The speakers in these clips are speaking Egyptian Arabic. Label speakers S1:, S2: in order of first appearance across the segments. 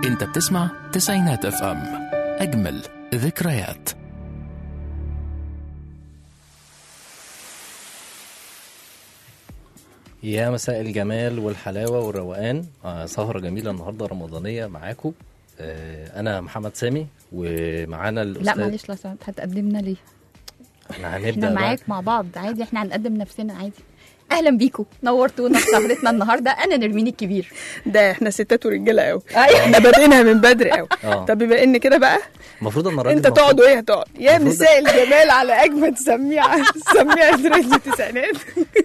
S1: انت بتسمع تسعينات اف ام اجمل ذكريات
S2: يا مساء الجمال والحلاوة والروقان آه سهرة جميلة النهاردة رمضانية معاكم آه أنا محمد سامي ومعانا
S3: لا
S2: الأستاذ
S3: معلش لو سمحت هتقدمنا ليه؟
S2: احنا هنبدأ
S3: احنا
S2: بقى.
S3: معاك مع بعض عادي احنا هنقدم نفسنا عادي اهلا بيكم نورتونا في سهرتنا النهارده انا نرمين الكبير
S4: ده احنا ستات ورجاله قوي
S3: ايوه
S4: احنا بادئينها من بدري قوي
S2: اه
S4: طب بما ان كده بقى
S2: المفروض أن الراجل
S4: انت
S2: المفروض-
S4: تقعد وهي هتقعد يا
S2: المفروض-
S4: مساء الجمال على اجمد سميعه سميعه راديو التسعينات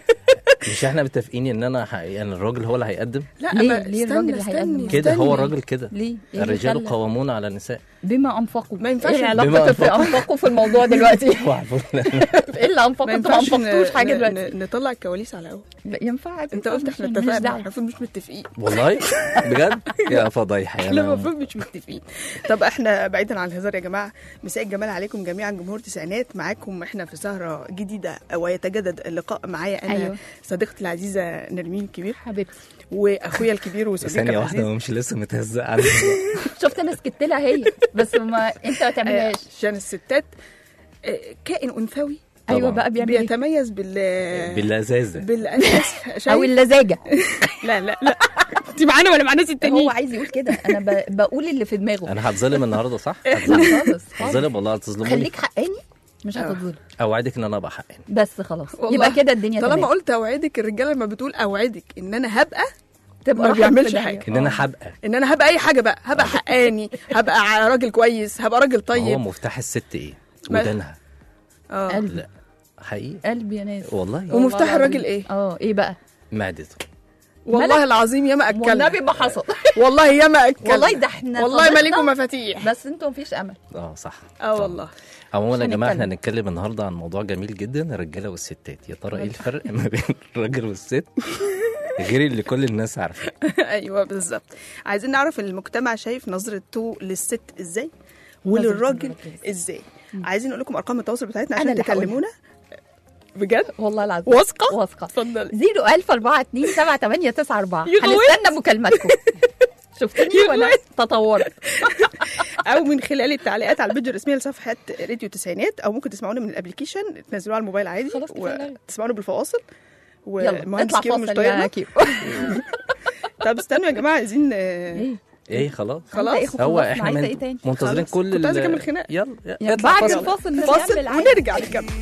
S2: مش احنا متفقين إن أنا ح... يعني الراجل هو اللي هيقدم
S4: لا
S3: ليه؟
S4: ما-
S3: ليه
S4: استنى،
S3: الراجل اللي
S4: استنى،
S3: هيقدم؟
S2: كده هو
S4: استني.
S2: الراجل كده
S3: ليه؟ إيه اللي
S2: الرجال
S3: خلى؟
S2: قوامون على النساء
S3: بما انفقوا
S4: ما ينفعش
S3: ايه
S2: بما
S3: العلاقه في
S2: أنفقوا.
S3: انفقوا في الموضوع دلوقتي
S2: وعفوا.
S3: ايه اللي انفقوا
S4: ما
S3: انتوا ما
S4: ينفعش ن-
S3: انفقتوش حاجه
S4: ن-
S3: دلوقتي
S4: ن- نطلع الكواليس على اول
S3: لا، ينفع عادي
S4: انت قلت
S3: مش-
S4: احنا
S3: مش
S4: اتفقنا
S3: دعوة.
S4: احنا المفروض مش متفقين
S2: والله بجد يا فضايح يا
S4: احنا
S2: أنا-
S4: المفروض مش متفقين طب احنا بعيدا عن الهزار يا جماعه مساء الجمال عليكم جميعا جمهور تسعينات معاكم احنا في سهره جديده ويتجدد اللقاء معايا انا
S3: أيوة.
S4: صديقتي العزيزه نرمين كبير
S3: حبيبتي
S4: واخويا الكبير وصديقي
S2: ثانية واحدة
S4: العزيز
S2: ومش لسه متهزق على
S3: شفت انا سكت لها هي بس ما انت ما
S4: آه،
S3: تعملهاش
S4: عشان الستات آه، كائن انثوي
S3: ايوه
S2: طبعاً.
S3: بقى بيعمل ايه
S4: بيتميز بال
S2: باللذاذة
S4: بال أنا آسف،
S3: او
S4: شايف؟
S3: اللزاجه
S4: لا لا لا انت معانا ولا مع ناس
S3: هو
S4: التانيين
S3: عايز يقول كده انا ب... بقول اللي في دماغه
S2: أنا هتظلم النهاردة صح؟
S3: لا
S2: هتظلم
S3: خالص خالص.
S2: هتظلم والله هتظلموني
S3: خليك حقاني مش هتظلم
S2: أوعدك إن أنا أبقى حقاني
S3: بس خلاص
S4: والله.
S3: يبقى كده الدنيا
S4: طالما
S3: تمام
S4: قلت اوعدك الرجاله لما بتقول اوعدك ان انا هبقى
S3: تبقى
S4: ما
S3: راحت
S4: بيعملش
S3: في داهية.
S4: حاجة.
S2: إن أنا هبقى
S4: ان انا هبقى اي حاجه بقى هبقى حقاني هبقى ع- راجل كويس هبقى راجل
S2: هو
S4: طيب
S2: مفتاح الست إيه؟
S4: ما-
S2: ودانها
S4: اه
S3: قلبي
S2: لا حقيقي
S3: قلبي يا ناس
S2: والله
S4: ومفتاح
S3: والله
S4: الراجل
S3: العظيم.
S4: ايه
S3: اه ايه بقى
S2: معدته
S4: والله العظيم ياما
S3: والنبي
S4: اكلنا
S3: ما حصل
S4: والله ياما اكلنا
S3: والله ده احنا
S4: والله ما
S3: طبخنا،
S4: ليكم مفاتيح
S3: بس انتوا مفيش امل
S2: اه صح
S4: اه
S2: صح.
S4: والله
S2: عموما يا
S3: عشان
S2: جماعه احنا
S3: نتكلم.
S2: هنتكلم النهارده عن موضوع جميل جدا الرجاله والستات يا ترى ايه الفرق ما بين الراجل والست غير اللي كل الناس عارفاه
S4: ايوه بالظبط عايزين نعرف المجتمع شايف نظرته للست ازاي وللراجل
S3: نظرة
S4: ازاي عايزين نقول لكم ارقام التواصل بتاعتنا
S3: أنا
S4: عشان
S3: اللي هقولها.
S4: تكلمونا بجد
S3: والله العظيم
S4: واثقه
S3: واثقه
S4: اتفضلي
S3: 01000 4 2 7 8 9 4
S4: يا غويت.
S3: هنستنى مكالماتكم شفتني
S4: يا
S3: وانا
S4: غويت.
S3: تطورت
S4: او من خلال التعليقات على الفيديو الرسميه لصفحه راديو تسعينات او ممكن تسمعونا من الابلكيشن تنزلوه على الموبايل عادي
S3: خلاص كفاية.
S4: وتسمعونا بالفواصل
S3: يلا
S4: والمهندس
S3: اطلع
S4: كيرو مش
S3: فاصل يا
S4: طايقنا
S3: كيرو
S4: طب استنوا يا جماعه عايزين آه،
S3: ايه
S2: ايه خلاص
S4: خلاص.
S3: إيه
S2: هو
S3: خلاص،
S2: احنا
S3: عايزة
S2: من-
S3: إيه تاني؟
S2: منتظرين
S4: خلاص.
S2: كل
S4: كنت عايزة
S2: ال-
S4: أكمل خناقة.
S2: يلا
S3: يعني
S2: اطلع
S3: بعد
S2: فاصل.
S3: الفاصل
S4: فاصل
S3: نكمل عادي.
S4: ونرجع نكمل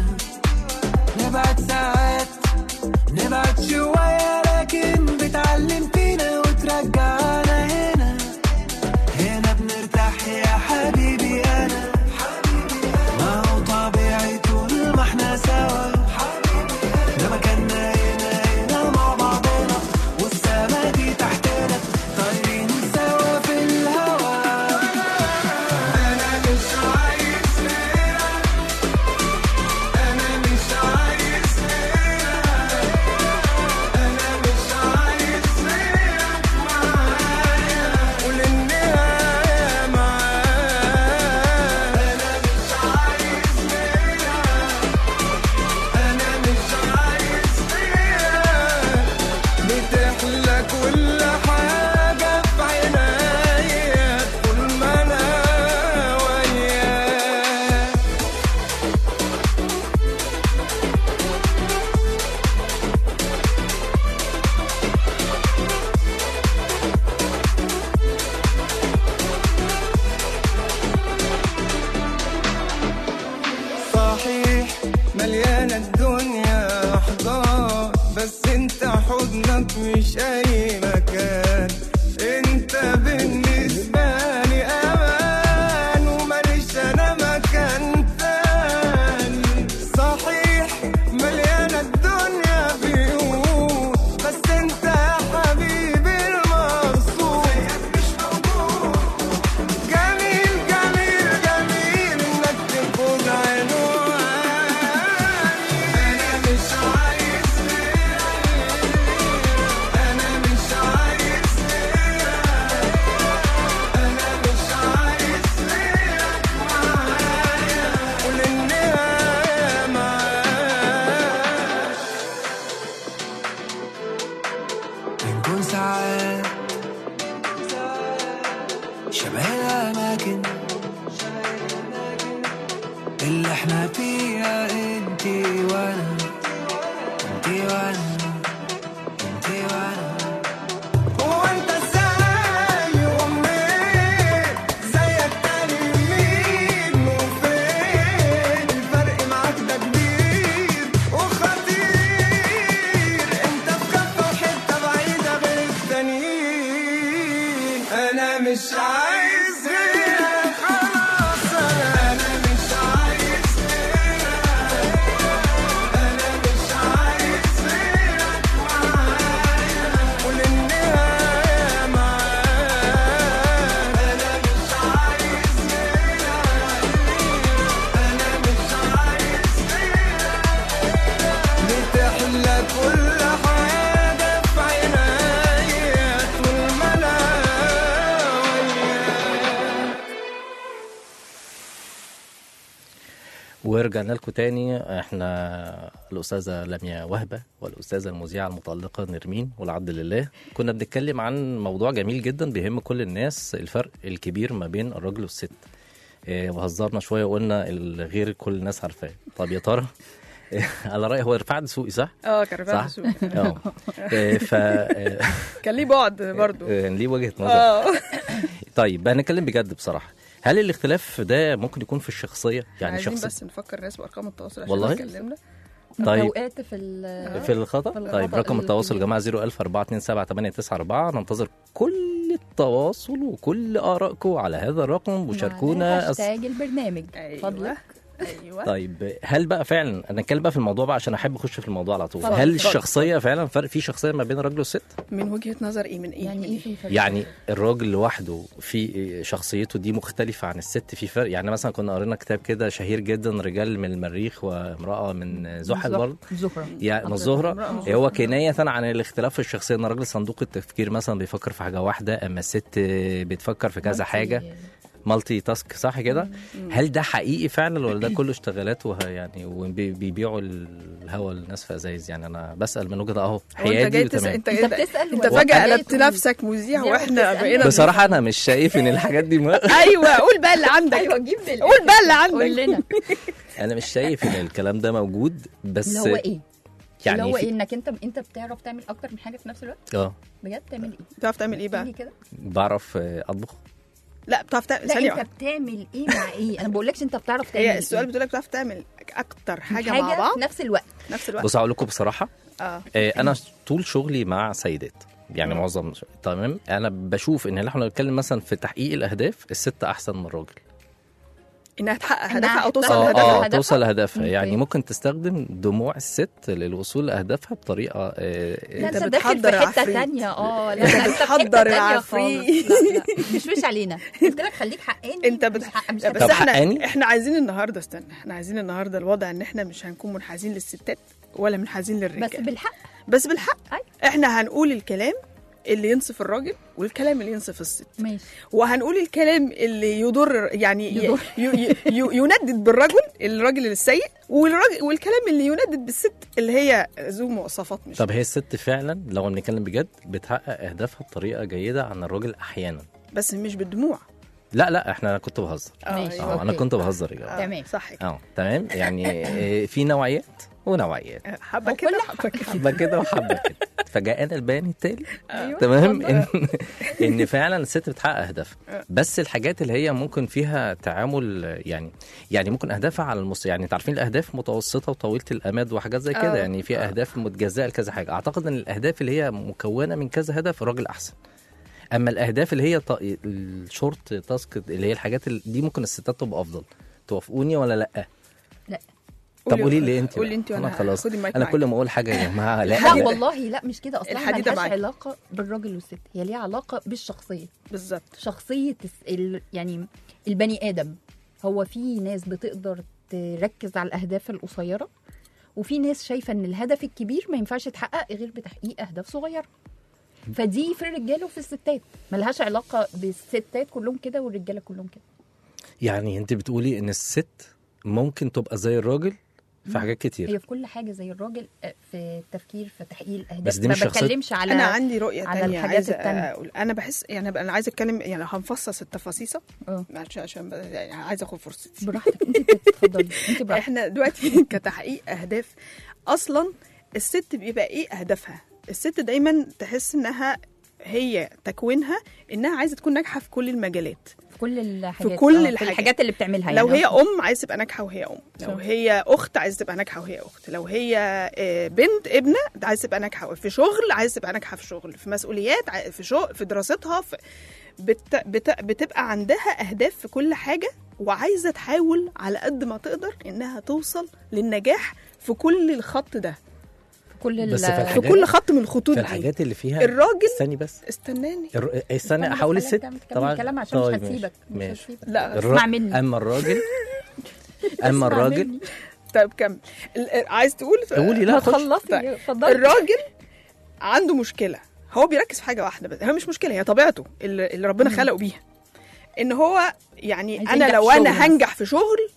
S5: نبعد ساعات نبعد شوية لكن بتعلم فينا وترجعنا هنا هنا بنرتاح يا حبيبي أنا ما هو طبيعي طول ما احنا سوا ده مكاننا هنا هنا مع بعضنا والسما دي تحتنا طايرين سوا في الهوا أنا مش عايز غيرك أنا مش عايز غيرك أنا مش عايز غيرك معايا وللنهاية معاك أنا مش عايز غيرك أنا مش عايز غيرك بتحلى كل حاجة في عنايا طول ما أنا وياك صحيح مليانة الدنيا أحضان بس انت حضنك مش أي مكان انت بالنسبة لي أمان وماليش أنا مكان تاني صحيح مليانة الدنيا بيوت بس انت يا حبيبي المقصود مش موجود جميل جميل جميل انك تكون عنواني انا مش عايز غيرك انا مش عايز غيرك انا مش عايز غيرك معايا وللنهايه معاك بنكون ساعات لكن اللي احنا فيها انتي وانا انتي وانا انتي وانا هو انت ازاي ومنين زيك تاني مين وفين الفرق معاك ده كبير وخطير انت في كفة وحتة بعيدة غير التانيين انا مش عايز غيرك خلاص انا انا مش عايز غيرك انا مش عايز غيرك معايا وللنهاية معاك انا مش عايز غيرك انا مش عايز غيرك بتحلى كل حاجة في عينيا طول ما انا وياك
S2: ورجعنا لكم تاني احنا الاستاذه لميا وهبه والاستاذه المذيعه المتالقه نرمين والعبد لله كنا بنتكلم عن موضوع جميل جدا بيهم كل الناس الفرق الكبير ما بين الراجل والست اه وهزرنا شويه وقلنا الغير كل الناس عارفاه طب يا ترى على رايي هو رفاعة دسوقي صح؟
S4: اه كان رفاعة
S2: صح؟
S4: دسوقي.
S2: اه اه، ف اه،
S4: كان ليه بعد برضو
S2: اه، ليه وجهه نظر
S4: اه
S2: طيب بقى نتكلم بجد بصراحه هل الاختلاف ده ممكن يكون في الشخصيه يعني
S4: عايزين
S2: شخص
S4: بس نفكر الناس بارقام التواصل عشان
S2: والله؟
S4: اتكلمنا
S2: طيب
S3: اوقات في ال-
S2: في الخطأ
S3: في
S2: طيب
S3: الخطأ
S2: رقم التواصل يا
S3: الكبير.
S2: جماعة 010427894 ننتظر كل التواصل وكل آرائكم على هذا الرقم وشاركونا أس...
S3: هاشتاج البرنامج
S4: ايوه
S3: فضلك
S4: ايوه
S2: طيب هل بقى فعلا انا اتكلم بقى في الموضوع بقى عشان احب اخش في الموضوع على طول
S3: اتفضل،
S2: هل
S4: اتفضل،
S2: الشخصيه فعلا فرق في شخصيه ما بين الراجل والست
S4: من وجهة نظر ايه من ايه
S3: يعني
S4: من
S3: ايه في فرق؟
S2: يعني الراجل لوحده في شخصيته دي مختلفه عن الست في فرق يعني مثلا كنا قرينا كتاب كده شهير جدا رجال من المريخ وامراه من زحل
S3: زهرة.
S2: برضه
S3: زهرة
S2: يعني من الزهرة هو كناية عن الاختلاف في الشخصية ان الراجل صندوق التفكير مثلا بيفكر في حاجة واحدة اما الست بتفكر في كذا حاجة مالتي تاسك صح كده هل ده حقيقي فعلا ولا ده كله اشتغالات وه يعني وبيبيعوا الهوا للناس في ازايز يعني انا بسأل من وجهة اهو
S4: هو انت
S2: حيادي
S4: جاي تسأل
S2: وتمام
S4: انت
S3: انت
S4: انت,
S3: بتسأل
S4: انت
S3: ولا
S4: فجأة
S3: جاي
S4: قلبت
S3: تقول-
S4: نفسك مذيع
S3: زي ما
S4: واحنا
S3: بتسأل.
S4: بقينا
S2: بصراحة انا مش شايف ان الحاجات دي ما
S4: ايوه قول بقى اللي عندك
S3: ايوه جيب لي
S4: قول بقى اللي
S3: قول
S4: عندك
S3: لنا
S2: انا مش شايف ان الكلام ده موجود بس
S3: اللي هو ايه؟
S2: يعني
S3: اللي هو
S2: في-
S3: ايه انك انت انت بتعرف تعمل اكتر من حاجه في نفس الوقت
S2: اه
S3: بجد تعمل ايه؟
S4: بتعرف تعمل ايه بقى
S3: قولي كده
S2: بعرف آه، اطبخ
S4: لا بتعرف تعمل
S3: لا
S4: ثانية
S3: انت
S4: واحدة
S3: بتعمل ايه مع ايه؟ انا بقولكش انت بتعرف تعمل
S4: هي السؤال
S3: ايه
S4: بتقول لك بتعرف تعمل اكتر حاجة,
S3: حاجه
S4: مع بعض
S3: في نفس الوقت
S4: نفس الوقت
S2: بص اقول لكم بصراحة
S4: اه
S2: آه، انا طول شغلي مع سيدات يعني
S4: مم.
S2: معظم تمام انا بشوف ان احنا بنتكلم مثلا في تحقيق الاهداف الست احسن من الراجل
S4: انها تحقق
S3: إنها
S4: هدفها او توصل
S3: تحقق
S2: اه
S4: لهدفها
S2: اه
S3: هدفها؟
S2: توصل لهدفها
S3: أوكي.
S2: يعني ممكن تستخدم دموع الست للوصول لاهدافها بطريقه آه،
S3: لا
S4: انت
S3: انت داخل
S4: بتحضر
S3: في حته
S4: العفريت.
S3: تانية اه لا
S4: انت
S3: لا، في حتة
S4: بتحضر
S3: تانية
S4: العفريت.
S3: خالص. لا لا مش مش علينا قلت لك خليك حقاني
S4: انت بت...
S3: مش حق- مش
S4: لا، بس
S2: طب
S4: احنا
S2: حقاني؟
S4: احنا عايزين النهارده استنى احنا عايزين النهارده الوضع ان احنا مش هنكون منحازين للستات ولا منحازين
S3: بس
S4: للرجال
S3: بالحق
S4: بس بالحق
S3: أيوة.
S4: احنا هنقول الكلام اللي ينصف الراجل والكلام اللي ينصف الست
S3: ماشي
S4: وهنقول الكلام اللي يضر يعني ي-
S3: يضر.
S4: ي- ي- ي- يندد بالرجل الراجل السيء والراجل والكلام اللي يندد بالست اللي هي ذو مواصفات مش
S2: طب هي الست فعلا لو بنتكلم بجد بتحقق اهدافها بطريقه جيده عن الراجل احيانا
S4: بس مش بالدموع
S2: لا لا احنا انا كنت بهزر
S3: ماشي.
S2: اه انا
S3: أوكي.
S2: كنت بهزر يا جماعه
S3: تمام.
S4: صح كده
S2: اه تمام يعني آه، في نوعيات ونوعيات
S4: حبه
S3: وكل
S4: كده حبه كده
S2: حبه كده وحبه كده فجاءنا البيان التالي
S4: أيوة.
S2: تمام ان ان فعلا الست بتحقق اهدافها بس الحاجات اللي هي ممكن فيها تعامل يعني يعني ممكن اهدافها على المس يعني انتوا عارفين الاهداف متوسطه وطويله الامد وحاجات زي كده
S4: آه.
S2: يعني في اهداف متجزئه لكذا حاجه اعتقد ان الاهداف اللي هي مكونه من كذا هدف الراجل احسن اما الاهداف اللي هي ط- الشورت تاسك اللي هي الحاجات اللي دي ممكن الستات تبقى افضل توافقوني ولا لا
S3: لا
S2: طب قولي لي انت
S4: قولي
S2: بقى.
S4: انت
S2: انا
S4: وانا
S2: خلاص
S4: خدي المايك
S2: انا
S4: معاك.
S2: كل ما اقول حاجه يا جماعه لا
S3: لا
S2: لا.
S3: والله لا مش كده اصلا
S4: الحديدة
S3: ملهاش
S4: معاك.
S3: علاقه بالراجل والست هي ليها علاقه بالشخصيه
S4: بالظبط
S3: شخصيه الس- ال... يعني البني ادم هو في ناس بتقدر تركز على الاهداف القصيره وفي ناس شايفه ان الهدف الكبير ما ينفعش يتحقق غير بتحقيق اهداف صغيره فدي في الرجاله وفي الستات ملهاش علاقه بالستات كلهم كده والرجاله كلهم كده
S2: يعني انت بتقولي ان الست ممكن تبقى زي الراجل في حاجات كتير
S3: هي في كل حاجه زي الراجل آه، في التفكير في تحقيق الاهداف
S2: بس دي
S3: ما
S2: مش شخصية-
S3: بتكلمش على
S4: انا عندي رؤيه
S3: على
S4: تانية
S3: الحاجات
S4: عايزه
S3: التانية.
S4: اقول انا بحس يعني انا عايزه اتكلم يعني هنفصص التفاصيل
S3: اه
S4: عشان عشان ب- يعني عايزه اخد فرصتي
S3: براحتك انت تتفضلي انت براحتك
S4: احنا دلوقتي كتحقيق اهداف اصلا الست بيبقى ايه اهدافها الست دايما تحس انها هي تكوينها انها عايزه تكون ناجحه في كل المجالات
S3: في كل الحاجات
S4: كل
S3: آه،
S4: الحاجات.
S3: الحاجات اللي بتعملها
S4: لو
S3: يعني
S4: هي ام عايزه تبقى ناجحه وهي ام لو
S3: صح.
S4: هي اخت عايزه تبقى ناجحه وهي اخت لو هي آه، بنت ابنه عايزه تبقى ناجحه في شغل عايزه تبقى ناجحه في شغل في مسؤوليات ع- في شغل في دراستها في بت بت بتبقى عندها اهداف في كل حاجه وعايزه تحاول على قد ما تقدر انها توصل للنجاح في كل الخط ده
S3: في كل
S2: بس
S3: ال-
S2: في
S4: في
S2: الحاجات-
S4: كل خط من الخطوط
S2: في
S4: دي
S2: الحاجات اللي فيها
S4: الراجل
S2: استني بس
S4: استناني
S2: الر... استني
S3: استنى
S2: احاول
S3: بس
S2: الست
S3: خليها تكمل الكلام عشان مش
S2: طيب ماشي.
S3: هسيبك مش
S2: ماشي
S3: هسيبك.
S4: لا
S2: الر-
S3: اسمع مني.
S2: اما الراجل
S3: اسمع
S2: اما الراجل
S3: مني.
S4: طيب كمل ال- عايز تقول
S2: قولي لا
S3: ما
S2: خش
S3: تخلصي
S4: طيب.
S3: اتفضلي
S4: الراجل عنده مشكله هو بيركز في حاجه واحده بس هي مش مشكله هي طبيعته اللي اللي ربنا خلقه بيها ان هو يعني
S3: عايز
S4: انا
S3: ينجح
S4: لو
S3: في
S4: انا
S3: شغله
S4: هنجح في شغل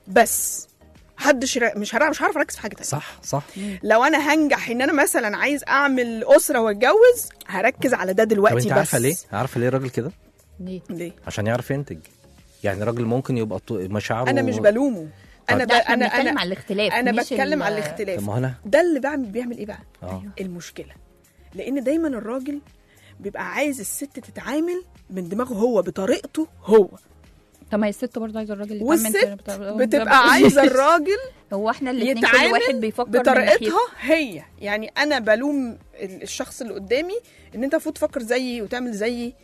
S4: بس محدش را- مش هرا- مش هعرف اركز في حاجه تانية
S2: صح صح
S4: لو انا هنجح ان انا مثلا عايز اعمل اسره واتجوز هركز على ده
S2: طب
S4: دلوقتي
S2: انت
S4: بس
S2: عارفه ليه عارفه ليه الراجل كده
S3: ليه؟
S4: ليه
S2: عشان يعرف ينتج يعني الراجل ممكن يبقى طو- مشاعره
S4: انا مش بلومه انا ب...
S3: لا احنا
S4: انا
S3: بنتكلم
S4: انا
S3: على الاختلاف
S4: انا
S3: مش
S4: بتكلم
S3: ال-
S4: على
S2: طب
S4: الاختلاف
S2: ما هو انا
S4: ده اللي بعمل بيعمل ايه بقى
S2: اه
S4: المشكله لان دايما الراجل بيبقى عايز الست تتعامل من دماغه هو بطريقته هو
S3: طب ما هي الست برضه عايزه الراجل يتعامل
S4: والست
S3: بتاع-
S4: بتبقى عايزه الراجل
S3: هو احنا الاثنين كل
S4: يتعامل
S3: واحد بيفكر من
S4: بطريقتها
S3: ناحيته.
S4: هي يعني انا بلوم ال- الشخص اللي قدامي ان انت المفروض تفكر زيي وتعمل زيي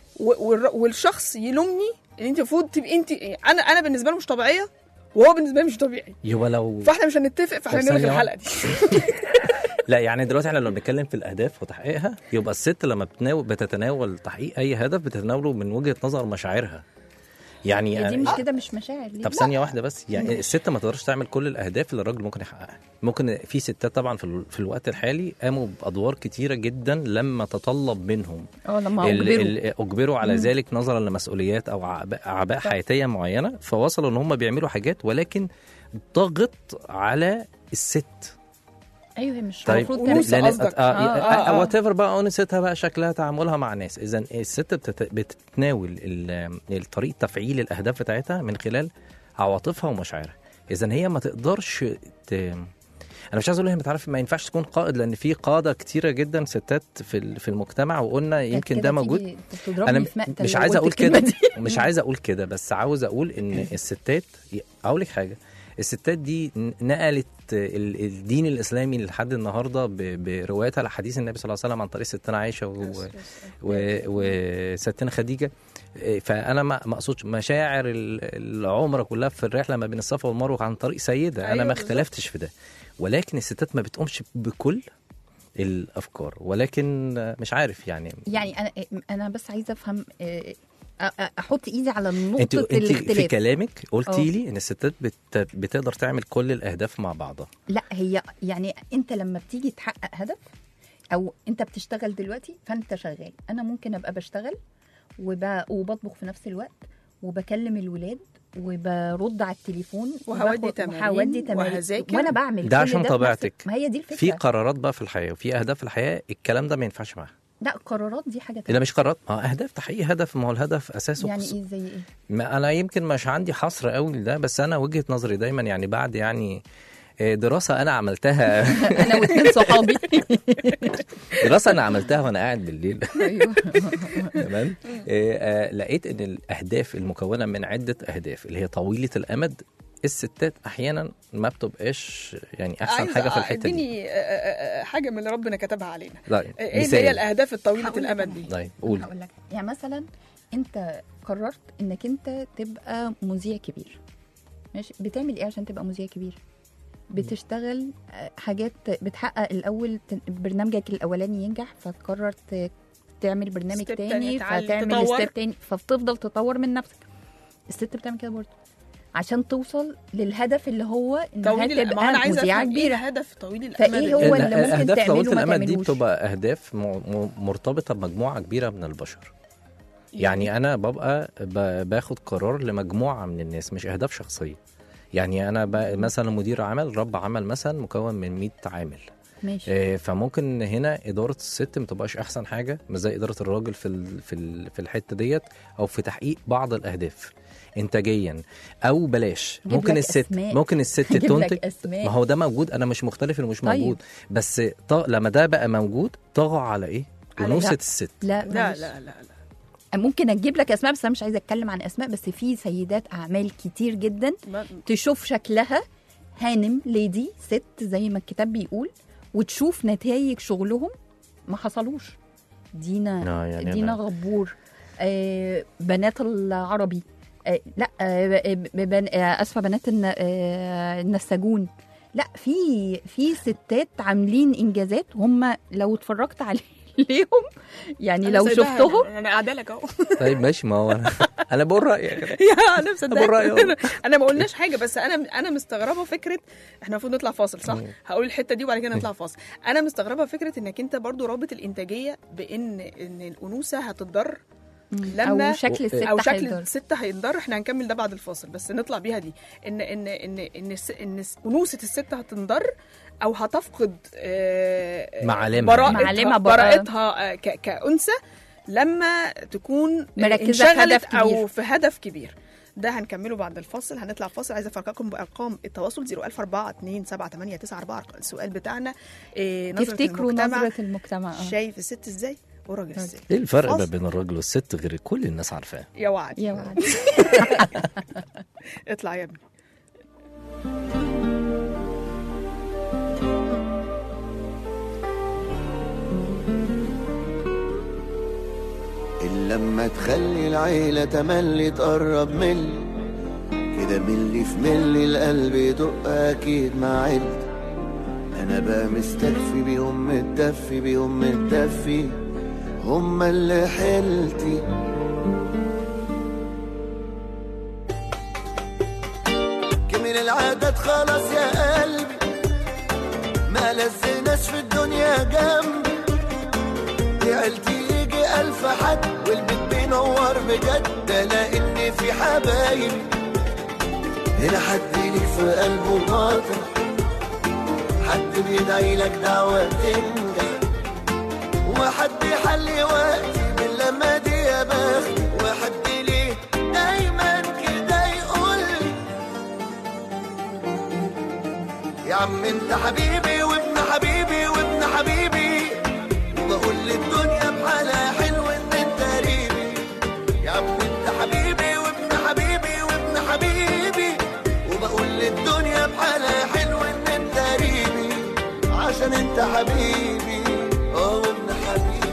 S4: و- والر- والشخص يلومني ان انت المفروض تبقي انت انا انا بالنسبه له مش طبيعيه وهو بالنسبه لي مش طبيعي
S2: يبقى لو
S4: فاحنا مش هنتفق فاحنا
S2: طب
S4: نلغي
S2: ثانية
S4: الحلقه دي
S2: لا يعني دلوقتي احنا لو بنتكلم في الاهداف وتحقيقها يبقى الست لما بتناول بتتناول تحقيق اي هدف بتتناوله من وجهه نظر مشاعرها يعني
S3: هي دي مش
S2: آه،
S3: كده مش مشاعر ليه؟
S2: طب ثانيه واحده بس يعني الست ما تقدرش تعمل كل الاهداف اللي الراجل ممكن يحققها ممكن في ستات طبعا في, ال- في الوقت الحالي قاموا بادوار كتيره جدا لما تطلب منهم
S3: اه لما
S2: ال-
S3: اجبروا
S2: ال- اجبروا على ذلك نظرا لمسؤوليات او أعباء- اعباء حياتيه معينه فوصلوا ان هم بيعملوا حاجات ولكن ضغط على الست
S3: ايوه هي مش
S2: طيب
S3: المفروض
S4: ونص
S3: تعمل
S4: لأن- قصدك.
S3: آه، آه، آه.
S2: وات ايفر بقى انستها بقى شكلها تعاملها مع الناس اذا الست بتت... بتتناول ال- الطريقه تفعيل الاهداف بتاعتها من خلال عواطفها ومشاعرها اذا هي ما تقدرش ت... انا مش عايز اقول هي متعرف ما ينفعش تكون قائد لان في قاده كتيره جدا ستات في ال- في المجتمع وقلنا يمكن
S3: كده
S2: ده موجود
S3: تيجي تضربني
S2: انا
S3: في مقتل
S2: مش
S3: لو
S2: عايز
S3: قلت
S2: اقول
S3: الكلمة
S2: كده
S3: دي.
S2: مش عايز اقول كده بس عاوز اقول ان الستات اقول لك حاجه الستات دي نقلت ال- الدين الاسلامي لحد النهارده ب- بروايتها لحديث النبي صلى الله عليه وسلم عن طريق ستنا عائشه و- و- وستنا خديجه فانا ما ما اقصدش مشاعر ال- العمره كلها في الرحله ما بين الصفا والمروه عن طريق سيده انا
S4: أيوة
S2: ما
S4: بالظبط.
S2: اختلفتش في ده ولكن الستات ما بتقومش بكل الافكار ولكن مش عارف يعني
S3: يعني انا انا بس عايزه افهم آه، أ- أ- احط ايدي على
S2: انت
S3: نقطه
S2: انت في
S3: الاختلاف
S2: كلامك قلتي
S3: اه.
S2: لي ان الستات بت... بتقدر تعمل كل الاهداف مع بعضها
S3: لا هي يعني انت لما بتيجي تحقق هدف او انت بتشتغل دلوقتي فانت شغال انا ممكن ابقى بشتغل وب... وبطبخ في نفس الوقت وبكلم الولاد وبرد على التليفون
S4: وهودي
S3: وباخد-
S4: تمارين
S3: وهودي تمارين
S4: وهذاكر.
S3: وانا بعمل
S2: ده
S3: كل
S2: عشان
S3: في
S2: طبيعتك.
S3: نفس- ما هي دي الفكره
S2: في قرارات بقى في الحياه وفي اهداف في الحياه الكلام ده ما ينفعش معاها
S3: لا قرارات دي حاجه
S2: لا
S3: تانية
S2: مش قرارات ما هو اهداف تحقيق هدف ما هو الهدف اساسه
S3: يعني
S2: قص-
S3: ايه زي ايه
S2: ما انا يمكن مش عندي حصر قوي لده بس انا وجهه نظري دايما يعني بعد يعني آه، دراسه انا عملتها
S3: انا واثنين صحابي
S2: دراسه انا عملتها وانا قاعد بالليل
S3: ايوه
S2: تمام آه، آه، لقيت ان الاهداف المكونه من عده اهداف اللي هي طويله الامد الستات احيانا ما بتبقاش يعني احسن
S4: عايزة
S2: حاجه في الحته دي
S4: اديني آه، آه، آه، حاجه من اللي ربنا كتبها علينا
S2: لا
S4: ايه اللي
S2: مثال.
S4: هي الاهداف الطويله
S3: هقول لك
S4: الامد
S3: أنا.
S4: دي
S2: طيب قول
S3: هقول لك يعني مثلا انت قررت انك انت تبقى مذيع كبير ماشي بتعمل ايه عشان تبقى مذيع كبير بتشتغل آه، حاجات بتحقق الاول ت- برنامجك الاولاني ينجح فتقرر ت- تعمل برنامج
S4: ستيب تاني
S3: تاني
S4: تعال-
S3: فتعمل
S4: تطور.
S3: ستيب تاني فبتفضل تطور من نفسك الست بتعمل كده برضه عشان توصل للهدف اللي هو انها
S4: طويل الأ- ما انا
S3: تبقى
S4: عايزه
S3: مذيعه
S4: افهم ايه
S3: كبيره
S4: الهدف طويل الامد
S3: فإيه
S4: ده؟
S3: هو
S2: ال-
S3: اللي ممكن
S2: الاهداف
S3: تعمله
S2: طويله
S3: ما
S2: الامد دي
S3: تعملوش؟
S2: بتبقى اهداف م- م- مرتبطه بمجموعه كبيره من البشر يعني انا ببقى ب- باخد قرار لمجموعه من الناس مش اهداف شخصيه يعني انا بقى مثلا مدير عمل رب عمل مثلا مكون من 100 عامل
S3: ماشي
S2: آه، فممكن هنا اداره الست ما تبقاش احسن حاجه مش زي اداره الراجل في ال- في ال- في الحته ديت او في تحقيق بعض الاهداف انتاجيا او بلاش
S3: أجيب
S2: ممكن
S3: لك
S2: الست
S3: أسماء.
S2: ممكن الست
S3: أجيب لك
S2: تنتج
S3: أسماء.
S2: ما هو ده موجود انا مش مختلف انه مش
S3: طيب.
S2: موجود بس ط... لما ده بقى موجود طغى على ايه
S4: على
S2: انوثه
S3: لا.
S2: الست
S3: لا
S4: لا
S3: معلش.
S4: لا لا لا
S3: ممكن اجيب لك اسماء بس انا مش عايزه اتكلم عن اسماء بس في سيدات اعمال كتير جدا
S4: ما-
S3: تشوف شكلها هانم ليدي ست زي ما الكتاب بيقول وتشوف نتائج شغلهم ما حصلوش دينا
S2: آه، يعني
S3: دينا
S2: أنا-
S3: غبور آه بنات العربي آه لا آه بن آه اسفه بنات الن- آه النساجون لا في في ستات عاملين انجازات هم لو اتفرجت عليهم يعني
S4: أنا
S3: لو
S4: سايباها،
S3: شفتهم
S4: انا قاعده لك اهو
S2: طيب ماشي ما هو انا انا بقول رايي يا جماعة.
S4: يا انا مصدقه
S2: أبو الرأي أهو.
S4: انا ما قلناش حاجه بس انا انا مستغربه فكره احنا المفروض نطلع فاصل صح هقول الحته دي وبعد كده نطلع فاصل انا مستغربه فكره انك انت برضو رابط الانتاجيه بان ان الانوثه هتتضر لما
S3: او شكل الست
S4: او شكل
S3: هيقدر.
S4: الست هينضر احنا هنكمل ده بعد الفاصل بس نطلع بيها دي ان ان ان ان الس- ان الس- انوثه الست هتنضر او هتفقد آه،
S2: معالمها.
S4: براءتها
S3: معالمها بقى.
S4: براءتها آه، ك- كانثى لما تكون
S3: مركزة في
S4: انشغلت
S3: هدف
S4: او
S3: كبير.
S4: في هدف كبير ده هنكمله بعد الفاصل هنطلع فاصل عايزه افكركم بارقام التواصل 01042 السؤال بتاعنا إيه نظرة
S3: تفتكروا
S4: المجتمع
S3: نظرة المجتمع آه.
S4: شايف الست ازاي والراجل ازاي
S2: ايه الفرق ما
S4: فاصل.
S2: بين الراجل والست غير كل الناس عارفاه
S4: يا وعد
S3: يا وعد
S4: اطلع يا ابني
S6: إلا لما تخلي العيلة تملي تقرب ملي كده ملي في ملي القلب يدق أكيد مع عيلتي أنا بقى مستكفي بيهم متدفي بيهم متدفي هما اللي حيلتي كمل العادات خلاص يا قلبي ما لزناش في الدنيا جنبي دي عيلتي يجي ألف حد والبيت بينور بجد ده لأن في حبايبي هنا حد ليك في قلبه باطل حد بيدعي لك دعوة تنجح وحد يحلي وقتي من لما دي يا بختي وحد ليه دايما كده يقول لي يا عم انت حبيبي وابن حبيبي وابن حبيبي وبقول للدنيا بحالها حلو ان انت قريبي يا عم انت حبيبي وابن حبيبي وابن حبيبي وبقول للدنيا بحالها حلو ان انت قريبي عشان انت حبيبي اه وابن حبيبي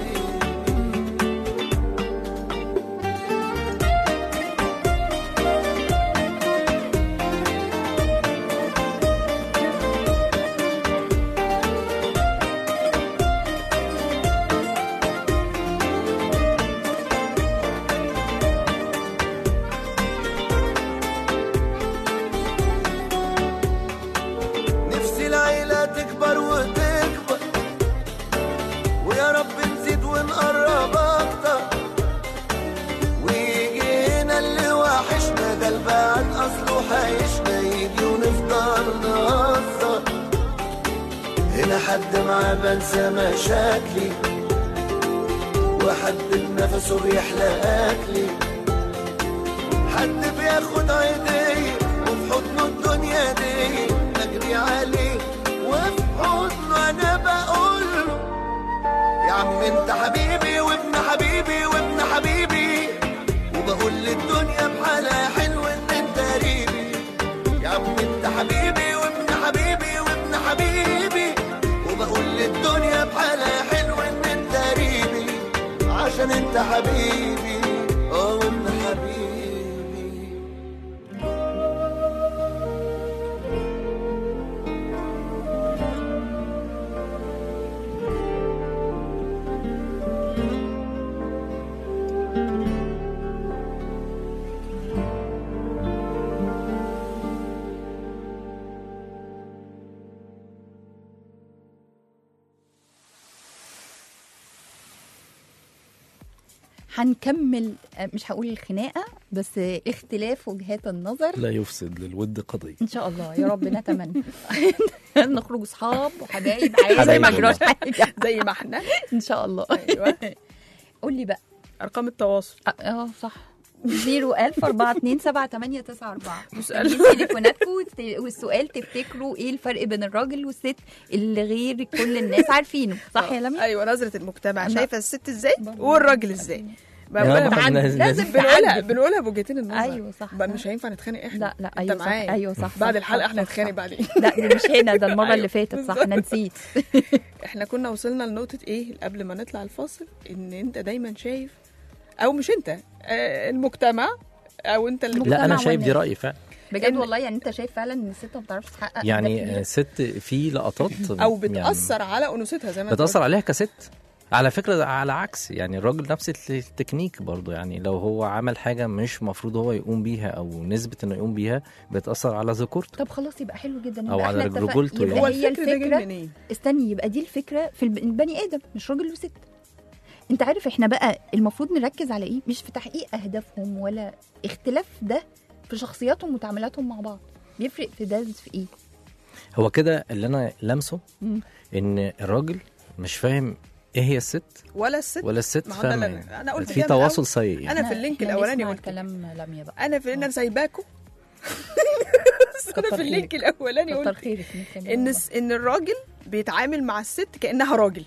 S6: نفسي العيلة تكبر وتكبر ويا رب نزيد ونقرب أكتر ويجي هنا اللي وحشنا ده البعد أصله حيشنا يجي ونفضل نهزر هنا حد معاه بنسى مشاكلي وحد بنفسه بيحلى أكلي حد بياخد عيدية وفي حضنه الدنيا دي بجري عليه وفي حضنه انا بقول له يا عم انت حبيبي وابن حبيبي وابن حبيبي وبقول للدنيا بحالها حلو ان انت قريبي يا عم انت حبيبي وابن حبيبي وابن حبيبي وبقول للدنيا بحالها حلو ان انت قريبي عشان انت حبيبي اه وابن حبيبي
S3: هنكمل آه، مش هقول الخناقه بس اختلاف وجهات النظر
S2: لا يفسد للود قضيه
S3: ان شاء الله يا رب نتمنى نخرج اصحاب وحبايب عادي
S2: حبايب
S3: ما جراش
S2: والله.
S3: حاجه
S4: زي ما احنا
S3: ان شاء الله
S4: ايوه
S3: قول لي بقى
S4: ارقام التواصل
S3: اه آه، صح 01000 427 7894
S4: مسألة.
S3: مستنيين تليفوناتكم وت- والسؤال تفتكروا ايه الفرق بين الراجل والست اللي غير كل الناس عارفينه صح يا لمي؟
S4: ايوه نظره المجتمع
S3: أنا-
S4: شايفه الست ازاي
S3: برضه.
S4: والراجل ازاي
S2: يا
S4: بقولها
S2: رب
S4: بعد-
S2: لازم-
S3: لازم
S4: بنقولها
S3: تعدل.
S4: بنقولها بوجهتين النظر
S3: ايوه صح
S4: بقى مش هينفع نتخانق احنا
S3: لا لا
S4: انت
S3: ايوه صح
S4: معايا
S3: ايوه صح
S4: بعد
S3: صح،
S4: الحلقه
S3: صح،
S4: احنا
S3: صح،
S4: نتخانق
S3: صح.
S4: بعدين
S3: لا دي مش هنا ده المره اللي
S4: أيوة،
S3: فاتت صح
S4: بالظبط.
S3: انا نسيت
S4: احنا كنا وصلنا لنقطه ايه قبل ما نطلع الفاصل ان انت دايما شايف او مش انت آه، المجتمع او انت اللي
S3: المجتمع
S2: لا انا شايف دي
S3: والناس.
S2: رايي فعلا
S3: بجد
S4: إن-
S3: والله يعني انت شايف فعلا ان الست ما بتعرفش تحقق
S2: يعني
S3: أهداف
S2: آه، ست في لقطات
S4: او
S2: يعني
S4: بتاثر على انوثتها زي ما انت
S2: بتأثر
S4: قلت.
S2: عليها كست على فكرة ده على عكس يعني الراجل نفس التكنيك برضو يعني لو هو عمل حاجة مش مفروض هو يقوم بيها أو نسبة إنه يقوم بيها بتأثر على ذكورته
S3: طب خلاص يبقى حلو جدا
S2: أو
S3: يبقى
S2: على
S3: احنا اتفق-
S2: رجولته
S3: يبقى
S2: يعني.
S4: هو
S3: هي
S4: الفكر ده جاي
S3: الفكره
S4: منين
S3: استني يبقى دي الفكره في الب- البني ادم مش راجل وست انت عارف احنا بقى المفروض نركز على ايه مش في تحقيق اهدافهم ولا اختلاف ده في شخصياتهم وتعاملاتهم مع بعض بيفرق في ده في ايه
S2: هو كده اللي أنا لمسه
S3: مم.
S2: إن الراجل مش فاهم إيه هي الست
S4: ولا الست
S2: ولا الست
S4: ما هو ده
S2: فاهمة
S4: اللي-
S2: يعني.
S4: أنا قلت
S2: في
S4: كده من
S2: تواصل سيء يعني
S4: أنا في اللينك
S3: إحنا
S4: الأولاني
S3: نسمع
S4: قلت كده.
S3: كلام لميا بقى
S4: انا في انا سايباكو بس انا
S3: كتر
S4: في اللينك
S3: خيرك.
S4: الاولاني
S3: كتر
S4: قلت
S3: خيرك نكمل
S4: ان
S3: بقى.
S4: الس- ان الراجل بيتعامل مع الست كانها راجل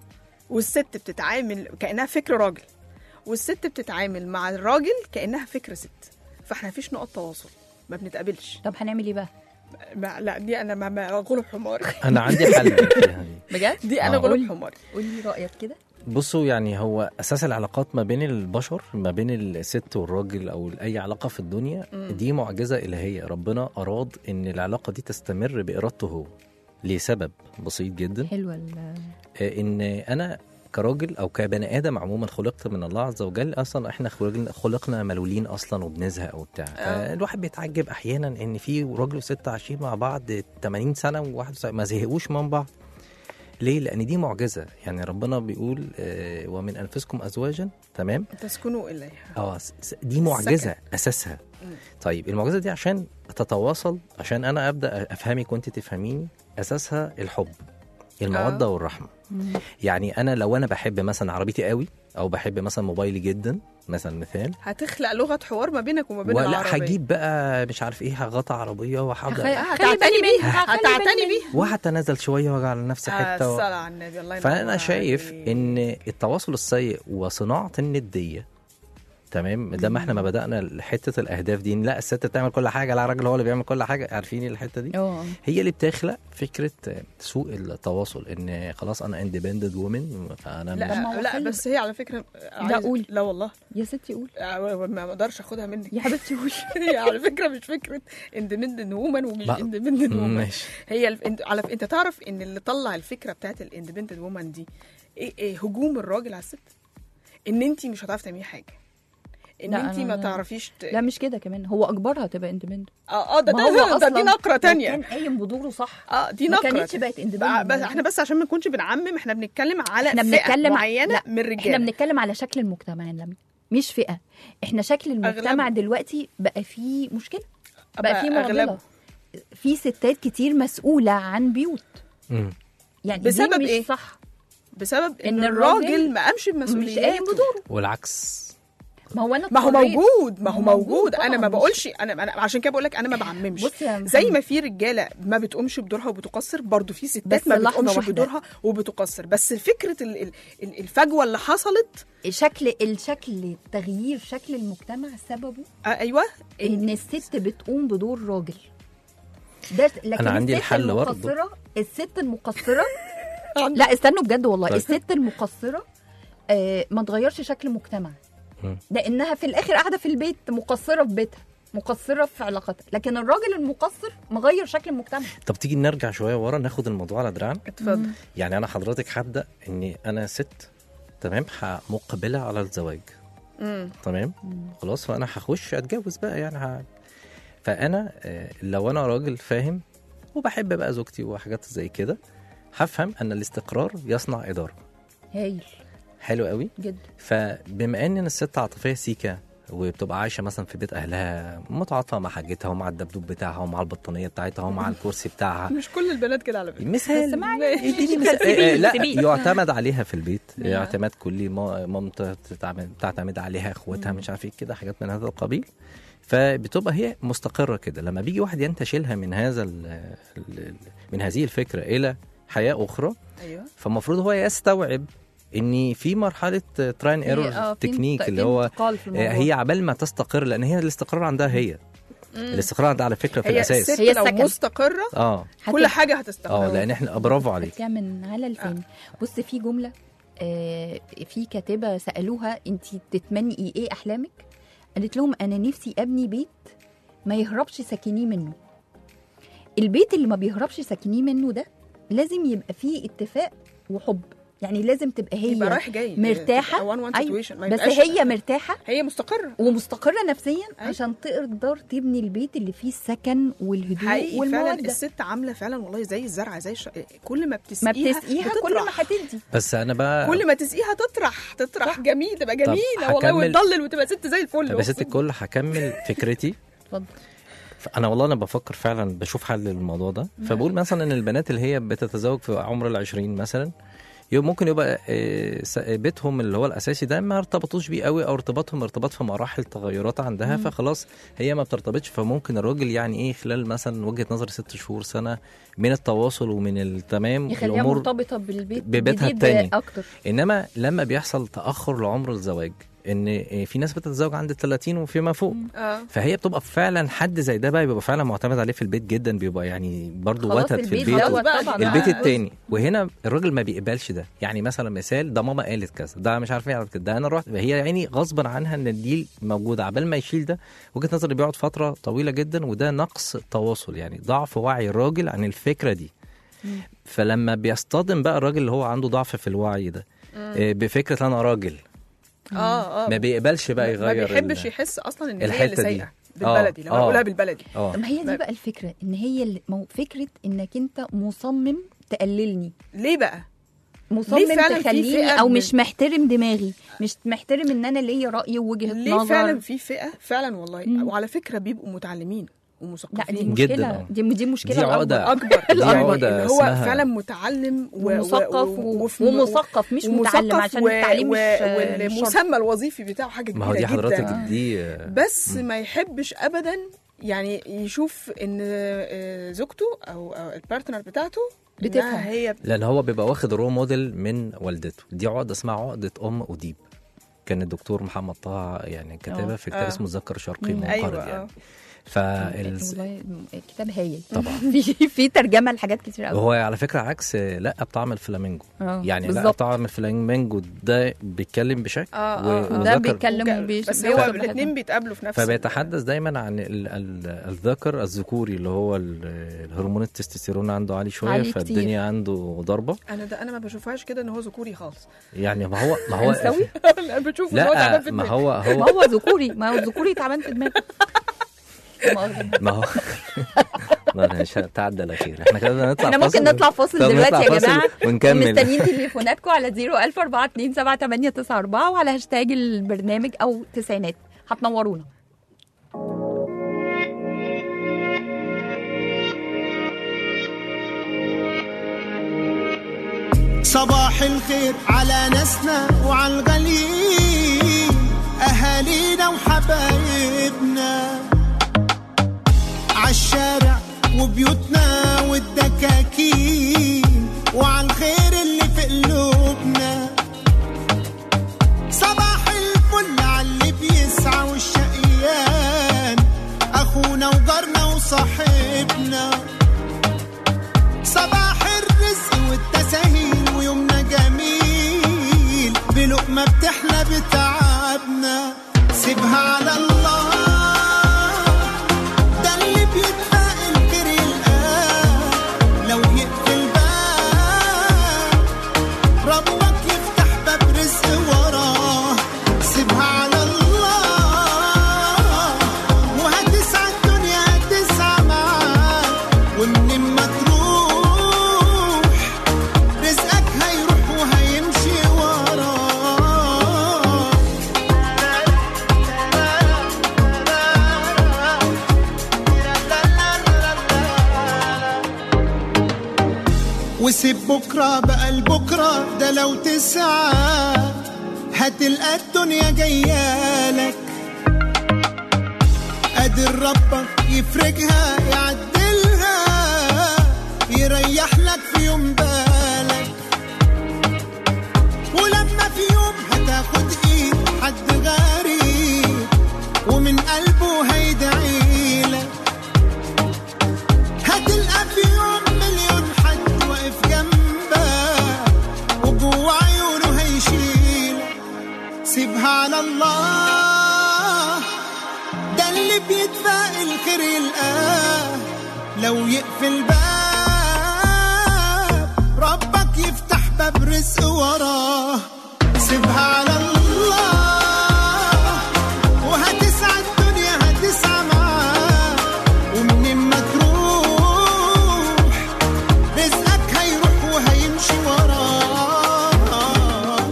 S4: والست بتتعامل كانها فكر راجل والست بتتعامل مع الراجل كانها فكر ست فاحنا مفيش نقط تواصل ما بنتقابلش
S3: طب هنعمل ايه بقى
S4: ما لا دي انا ما- ما غلب حماري
S2: أنا عندي حل فيها دي.
S3: بجد
S4: دي انا
S2: آه.
S4: غلب
S3: قولي.
S4: حماري
S3: قول لي رايك كده
S2: بصوا يعني هو اساس العلاقات ما بين البشر ما بين الست والراجل او اي علاقه في الدنيا دي معجزه الهيه ربنا اراد ان العلاقه دي تستمر بارادته هو لسبب بسيط جدا
S3: حلوه ال-
S2: آه، ان انا كراجل او كبني ادم عموما خلقت من الله عز وجل اصلا احنا خلقنا- خلقنا ملولين اصلا وبنزهق وبتاع
S4: آه.
S2: فالواحد بيتعجب احيانا ان في راجل وست عايشين مع بعض 80 سنه وواحد ما زهقوش من بعض ليه؟ لأن دي معجزة، يعني ربنا بيقول آه، ومن أنفسكم أزواجا تمام؟
S4: تسكنوا اليها
S2: اه س- س- دي معجزة أساسها. طيب المعجزة دي عشان تتواصل عشان أنا أبدأ أفهمك وأنت تفهميني أساسها الحب المودة
S4: آه.
S2: والرحمة. يعني أنا لو أنا بحب مثلا عربيتي قوي أو بحب مثلا موبايلي جدا مثلا مثال
S4: هتخلق لغه حوار ما بينك وما بين
S2: ولا
S4: العربيه
S2: هجيب بقى مش عارف ايه هغطى عربية وهبدأ
S3: خلي
S4: هتعتني
S3: بالي
S4: بيها
S3: منها، خلي
S4: هتعتني
S3: بالي
S4: بيها
S2: وهتنازل شوية واجي على نفس حتة و...
S4: الصلاة على النبي الله ينور
S2: فانا شايف
S4: عليك.
S2: ان التواصل السيء وصناعه النديه تمام ده ما احنا ما بدانا حته الاهداف دي إن لا الست بتعمل كل حاجه لا الراجل هو اللي بيعمل كل حاجه عارفين الحته دي
S3: اه
S2: هي اللي بتخلق فكره سوء التواصل ان خلاص انا اندبندنت وومن فانا
S3: طب ما هو
S4: لا لا
S3: خلي
S4: بس هي على فكره
S3: لا، قولي.
S4: لا والله
S3: يا ستي قول
S4: آه، ما اقدرش اخدها منك
S3: يا حبيبتي قولي
S4: هي على فكره مش فكره اندبندنت وومن ومش
S2: لا.
S4: اندبندنت وومن
S2: ماشي
S4: هي الف... انت على انت تعرف ان اللي طلع الفكره بتاعت الاندبندنت وومن دي إيه إيه هجوم الراجل على الست ان انت مش هتعرفي تعملي حاجه ان
S3: لا،
S4: انت
S3: أنا-
S4: ما تعرفيش ت...
S3: لا مش كده كمان هو اجبرها تبقى اندبندنت
S4: اه اه ده
S3: ما هو
S4: ده, ده
S3: أصلاً
S4: دي نقره
S3: لو
S4: تانية
S3: كان قايم بدوره صح
S4: اه دي
S3: ما
S4: نقره
S3: كانتش بقت
S4: بقى-
S3: اندبندنت
S4: بس احنا بس عشان ما نكونش بنعمم احنا بنتكلم على
S3: احنا
S4: فئة
S3: بنتكلم
S4: معينه
S3: لا،
S4: من
S3: احنا
S4: الرجاله
S3: بنتكلم على شكل المجتمع يا لمي مش فئه احنا شكل المجتمع
S4: أغلبه.
S3: دلوقتي بقى فيه مشكله
S4: بقى
S3: بقى فيه معضله
S4: أغلبه.
S3: في ستات كتير مسؤوله عن بيوت
S2: مم.
S3: يعني
S4: بسبب
S3: دي مش
S4: إيه؟
S3: صح
S4: بسبب ان,
S3: إن
S4: الراجل,
S3: الراجل
S4: ما قامش
S3: مش قايم
S4: بمسؤولياته
S3: بدوره
S2: والعكس
S3: ما هو انا
S4: ما هو
S3: اضطريت.
S4: موجود ما هو موجود
S3: طبعاً،
S4: انا ما
S3: مش-
S4: بقولش انا انا عشان كده بقول لك انا ما بعممش
S3: بص يا
S4: زي
S3: محمد.
S4: ما في رجاله ما بتقومش بدورها وبتقصر برضو في ستات
S3: بس
S4: ما
S3: لحظة
S4: بتقومش
S3: واحدة.
S4: بدورها وبتقصر بس فكره ال- ال- ال- الفجوه اللي حصلت
S3: شكل الشكل تغيير شكل المجتمع سببه
S4: آه ايوه
S3: ان الست بتقوم بدور راجل ده لكن
S2: أنا عندي
S3: الست
S2: الحل برضه.
S3: المقصره الست المقصره لا استنوا بجد والله
S2: طيب.
S3: الست المقصره آه ما تغيرش شكل مجتمع
S2: مم.
S3: لانها في الاخر قاعده في البيت مقصره في بيتها مقصره في علاقتها لكن الراجل المقصر مغير شكل المجتمع
S2: طب تيجي نرجع شويه ورا ناخد الموضوع على دراعنا
S4: اتفضل
S2: يعني انا حضرتك هبدا اني انا ست تمام ح- مقبله على الزواج
S4: مم.
S2: تمام خلاص فانا هخش اتجوز بقى يعني ه... فانا آه، لو انا راجل فاهم وبحب بقى زوجتي وحاجات زي كده هفهم ان الاستقرار يصنع اداره
S3: هايل
S2: حلو قوي
S3: جدا
S2: فبما ان أنا الست عاطفيه سيكا وبتبقى عايشه مثلا في بيت اهلها متعاطفه مع حاجتها ومع الدبدوب بتاعها ومع البطانيه بتاعتها ومع الكرسي بتاعها
S4: مش كل البنات كده على فكره
S2: مثال
S3: بس ما
S2: اديني مثال آه، آه، لا يعتمد عليها في البيت اعتماد كلي ما- مامتها بتتعمد- بتعتمد عليها اخواتها مش عارف ايه كده حاجات من هذا القبيل فبتبقى هي مستقره كده لما بيجي واحد ينتشلها من هذا ال ال من هذه الفكره الى حياه اخرى
S4: ايوه
S2: فالمفروض هو يستوعب ان في مرحله تراين
S3: في-
S2: ايرور
S3: آه، في
S2: تكنيك
S3: انت-
S2: اللي
S3: في
S2: هو
S3: انتقال في الموضوع.
S2: آه، هي عبال ما تستقر لان هي الاستقرار عندها هي الاستقرار عندها على فكره في
S4: هي
S2: الاساس
S4: الست
S3: هي
S4: لو
S3: السكن.
S4: مستقره
S2: اه
S4: كل
S3: هت-
S4: حاجه هتستقر
S2: اه لان احنا برافو عليك
S3: هتلاقيها من على لساني بص في جمله آه في كاتبه سالوها انت تتمني ايه احلامك قالت لهم انا نفسي ابني بيت ما يهربش ساكنيه منه البيت اللي ما بيهربش ساكنيه منه ده لازم يبقى فيه اتفاق وحب يعني لازم تبقى هي
S4: يبقى رايح جاي
S3: مرتاحه
S4: وان وان
S3: أيوة.
S4: situation. ما
S3: بس
S4: يبقاش-
S3: هي مرتاحه
S4: هي مستقره
S3: ومستقره نفسيا
S4: أيوة.
S3: عشان تقدر تبني البيت اللي فيه السكن والهدوء
S4: حقيقي فعلا
S3: والموده
S4: الست عامله فعلا والله زي الزرعه زي الش... كل ما
S3: ما
S4: بتسقيها
S3: بتسقيها كل ما
S4: بتطرح.
S3: هتدي
S2: بس انا بقى
S4: كل ما تسقيها تطرح تطرح جميل تبقى جميله والله
S2: هكمل.
S4: وتضلل وتبقى ست زي الفل
S2: طب يا ست
S4: أقسم.
S2: الكل هكمل فكرتي
S3: اتفضل
S2: انا والله انا بفكر فعلا بشوف حل للموضوع ده فبقول مثلا ان البنات اللي هي بتتزوج في عمر العشرين مثلا يبقى ممكن يبقى آه، س- بيتهم اللي هو الاساسي ده ما ارتبطوش بيه قوي او ارتباطهم ارتباط في مراحل تغيرات عندها فخلاص هي ما بترتبطش فممكن الراجل يعني ايه خلال مثلا وجهه نظر ست شهور سنه من التواصل ومن التمام
S3: يخليها
S2: الامور
S3: مرتبطه بالبيت
S2: ببيتها
S3: الجديد
S2: التاني.
S3: اكتر
S2: انما لما بيحصل تاخر لعمر الزواج ان في ناس بتتزوج عند ال 30 وفيما فوق
S4: اه
S2: فهي بتبقى فعلا حد زي ده بقى بيبقى فعلا معتمد عليه في البيت جدا بيبقى يعني برضه
S3: خلاص
S2: وتد في
S3: البيت
S2: البيت
S3: دوت
S4: بقى
S3: طبعا
S2: البيت
S3: بقى.
S2: التاني وهنا الراجل ما بيقبلش ده يعني مثلا مثال ده ماما قالت كذا ده مش عارف ايه عملت كده ده انا رحت هي يعني غصبا عنها ان دي موجوده عبال ما يشيل ده وجهه نظري بيقعد فتره طويله جدا وده نقص تواصل يعني ضعف وعي الراجل عن الفكره دي فلما بيصطدم بقى الراجل اللي هو عنده ضعف في الوعي ده آه، بفكره انا راجل
S4: اه اه
S2: ما بيقبلش بقى
S4: ما
S2: يغير
S4: بيحبش
S2: ال-
S4: يحس اصلا ان هي
S2: الحتة
S4: اللي
S2: دي.
S4: سايقه بالبلدي لو
S2: آه.
S4: اقولها بالبلدي
S2: اه
S3: طب ما هي دي
S4: ما-
S3: بقى الفكره ان هي اللي مو فكره انك انت مصمم تقللني
S4: ليه بقى
S3: مصمم
S4: فعلا في
S3: تخليني
S4: فئة
S3: او
S4: من-
S3: مش محترم دماغي مش محترم ان انا ليا راي ووجهه
S4: ليه
S3: نظر
S4: فعلا في فئه فعلا والله
S3: مم.
S4: وعلى فكره بيبقوا متعلمين
S3: لا دي
S4: ومثقفين
S2: جداً،
S3: مشكله
S2: آه.
S3: دي دي مشكله
S2: دي
S3: الأكبر.
S2: عقدة.
S4: اكبر
S2: دي
S4: الأكبر،
S2: عقدة
S4: اللي هو
S2: اسمها-
S4: فعلا متعلم و- و-
S3: ومثقف
S4: و-
S3: و-
S4: وفي-
S3: ومثقف مش
S4: ومثقف
S3: متعلم عشان
S4: و-
S3: التعليم
S4: و-
S3: مش مش شرط.
S4: والمسمى الوظيفي بتاعه حاجه كبيره
S2: ما هو دي حضرتك
S4: جدا
S2: دي آه،
S4: بس ما يحبش ابدا يعني يشوف ان آه، زوجته او أو البارتنر بتاعته إنها
S3: بتفهم.
S4: هي
S2: لان هو بيبقى واخد رول موديل من والدته دي عقده اسمها عقده ام اديب كان الدكتور محمد طه يعني كتبها في كتاب
S4: آه.
S2: اسمه ذكر شرقي
S3: مم.
S2: منقرض
S4: ايوه
S2: يعني
S4: آه.
S2: فال...
S3: والله كتاب هايل
S2: طبعا
S3: في في ترجمه لحاجات كتير قوي
S2: هو على فكره عكس لا بطعم الفلامينجو
S3: آه،
S2: يعني لا
S3: بالظبط.
S2: بطعم الفلامينجو ده بيتكلم بشكل
S4: اه اه
S2: و-
S4: آه.
S3: ده
S2: وذكر-
S3: بيتكلم
S4: وك-
S3: وبيش-
S4: بس
S3: بيوصل
S4: هو
S3: لحاجة.
S4: الاثنين بيتقابلوا في نفس
S2: فبيتحدث دايما عن ال ال الذكر الذكوري اللي هو ال- الهرمون التستوستيرون عنده عالي شويه
S3: عالي كتير.
S2: فالدنيا عنده ضربه
S4: انا ده انا ما بشوفهاش كده ان هو ذكوري خالص
S2: يعني ما هو ما هو
S3: أنثوي؟
S4: انا بشوفه إن هو تعبان
S2: لا
S4: في
S2: ما
S4: دماغي.
S2: هو هو
S3: ما هو ذكوري ما هو ذكوري تعبان في دماغي مؤاخذة.
S2: ما هو لا مش تعدى الاخير احنا كده نطلع
S3: احنا ممكن
S2: فاصل.
S3: نطلع فاصل
S2: طب
S3: دلوقتي
S2: نطلع
S3: يا
S2: فاصل
S3: جماعه
S2: ونكمل
S3: مستنيين تليفوناتكم على 014278994 وعلى هاشتاج البرنامج او تسعينات هتنورونا
S7: صباح الخير على ناسنا وعلى الغاليين أهالينا وحبايبنا عالشارع وبيوتنا والدكاكين وعلى الخير اللي في قلوبنا صباح الفل على اللي بيسعى والشقيان أخونا وجارنا وصاحبنا صباح الرزق والتساهيل ويومنا جميل بلقمة بتحلى بتعبنا سيبها على الله ده اللي بيتفائل خير يلقاه لو يقفل باب ربك يفتح باب رزق وراه سيبها على الله وهتسعى الدنيا هتسعى معاك ومن ما تروح رزقك هيروح وهيمشي وراه سيب بكرة بقى لبكرة ده لو تسعى هتلقى الدنيا جايالك قادر ربك يفرجها يعدلها يريح لك في يوم بالك ولما في يوم هتاخد ايد حد غريب ومن قلبه هيدعيلك هتلقى في يوم مليون حد واقف جنبك وجوه عيونه هيشيلك سيبها على الله ده اللي بيدفع الخير يلقاه لو يقفل باب ربك يفتح باب رزق وراه سيبها على الله وهتسعى الدنيا هتسعى معاه ومنين ما تروح رزقك هيروح وهيمشي وراك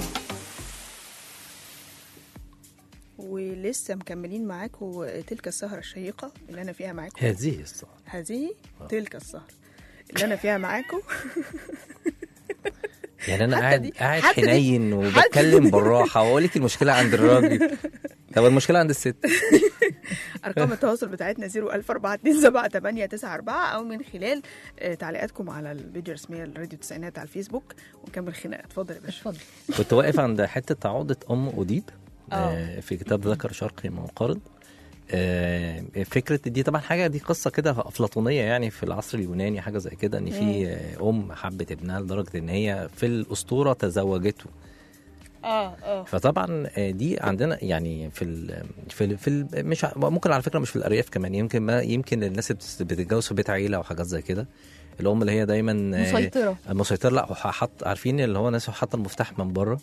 S4: ولسه مكملين معاكم تلك السهرة الشيقة اللي أنا فيها معاكم
S2: هذه الصراحة
S4: هذه تلك السهرة اللي أنا فيها معاكم
S2: يعني انا
S4: حتى
S2: قاعد
S4: دي-
S2: قاعد
S4: حتى دي-
S2: حنين وبتكلم بالراحه واقول لك المشكله عند الراجل طب المشكله عند الست
S4: أرقام التواصل بتاعتنا 014278994 أو من خلال آه، تعليقاتكم على الفيديو الرسمية لراديو التسعينات على الفيسبوك ونكمل خناقة اتفضل يا باشا
S3: اتفضل
S2: كنت واقف عند حته عقده ام اديب
S4: آه.
S2: آه، في كتاب ذكر شرقي منقرض آه، فكره دي طبعا حاجه دي قصه كده افلاطونيه يعني في العصر اليوناني حاجه زي كده ان في آه، ام حبت ابنها لدرجه ان هي في الاسطوره تزوجته
S4: اه اه
S2: فطبعا آه، دي عندنا يعني في ال في ال في ال مش ع- ممكن على فكره مش في الارياف كمان يمكن ما يمكن الناس اللي بتس- بتتجوز في بيت عيله وحاجات زي كده الام اللي هي دايما آه،
S3: مسيطرة.
S2: مسيطره لا حط عارفين اللي هو ناس حاطه المفتاح من بره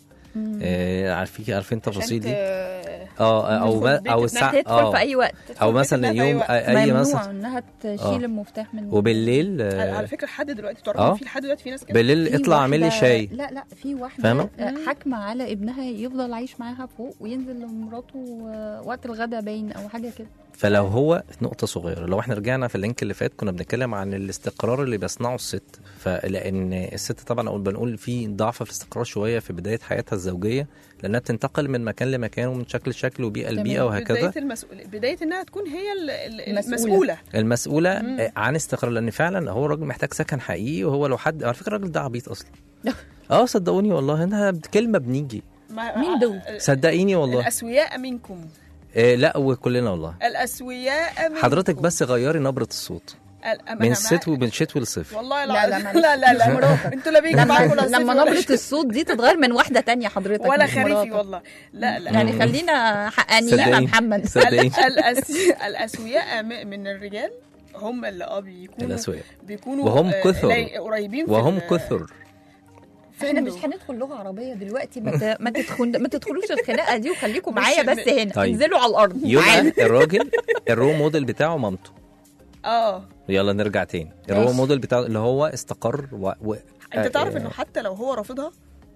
S2: آه عارفين عارفين التفاصيل دي اه آه، او
S4: تدخل
S2: ما
S4: البيت
S2: او
S4: تتنام
S2: الساعه
S3: تدخل
S2: اه
S3: في اي وقت
S2: او
S4: تدخل
S2: مثلا
S4: البيت في أي
S2: يوم
S4: وقت.
S2: اي
S3: ممنوع
S2: مثلا
S3: انها تشيل
S2: آه.
S3: المفتاح من
S2: وبالليل
S4: على
S2: آه
S4: على فكرة لحد دلوقتي تعرف
S2: آه.
S4: إن في لحد دلوقتي في ناس كده
S2: بالليل
S3: في
S2: اطلع اعمل لي
S3: واحدة-
S2: شاي
S3: لا لا في واحده
S2: فاهمة؟
S3: آه، حاكمه على ابنها يفضل عايش معاها فوق وينزل لمراته آه، وقت الغدا باين او حاجه كده
S2: فلو هو نقطة صغيرة لو احنا رجعنا في اللينك اللي فات كنا بنتكلم عن الاستقرار اللي بيصنعه الست فلأن الست طبعا أقول بنقول في ضعف في الاستقرار شوية في بداية حياتها الزوجية لأنها بتنتقل من مكان لمكان ومن شكل لشكل وبيئة
S3: تمام.
S2: لبيئة وهكذا
S4: بداية المسؤول بداية إنها تكون هي ال- ال-
S3: المسؤولة.
S4: المسؤولة
S2: المسؤولة آه، عن استقرار لأن فعلا هو الراجل محتاج سكن حقيقي وهو لو حد على فكرة الراجل ده عبيط أصلا اه صدقوني والله انها كلمة بنيجي
S4: ما-
S3: مين دول؟
S2: صدقيني والله
S4: الأسوياء منكم
S2: آه لا وكلنا والله
S4: الأسوياء منكم
S2: حضرتك بس غيري نبرة الصوت
S4: ال-
S2: من
S4: أنا
S2: الشتوي من الشتوي للصيف
S4: والله
S3: لا،
S4: لا
S3: لا،
S4: لا
S3: معلش.
S4: لا لا,
S3: مش
S4: لا.
S3: مراتك.
S4: انتوا لا بيجي
S3: لما
S4: معاكم لا صيف
S3: لما
S4: ولا
S3: نبره
S4: شتاء.
S3: الصوت دي تتغير من واحده تانية حضرتك
S4: ولا
S3: مش
S4: خريفي
S3: مراتك.
S4: والله لا لا
S3: يعني خلينا حقانيين يا
S2: صدقيني.
S3: محمد
S2: صدقيني
S4: ال- الأس- الأسوياء م- من الرجال هم اللي اه بيكونوا
S2: الأسوياء.
S4: بيكونوا
S2: وهم
S4: آه،
S2: كثر.
S4: لاي- قريبين في
S2: وهم
S4: ال-
S2: كثر
S3: احنا مش
S4: فندق.
S3: هندخل لغه عربيه دلوقتي ما ت- ما تدخل ما تدخلوش الخناقه دي وخليكم
S4: مش-
S3: معايا بس هنا
S2: طيب.
S3: انزلوا على الارض
S2: يبقى
S3: تعالوا.
S2: الراجل الرو موديل بتاعه مامته
S4: اه
S2: يلا نرجع تاني الرو
S3: ماشي.
S2: موديل بتاعه اللي هو استقر و... و...
S4: انت تعرف
S2: آه،
S4: انه حتى لو هو رافضها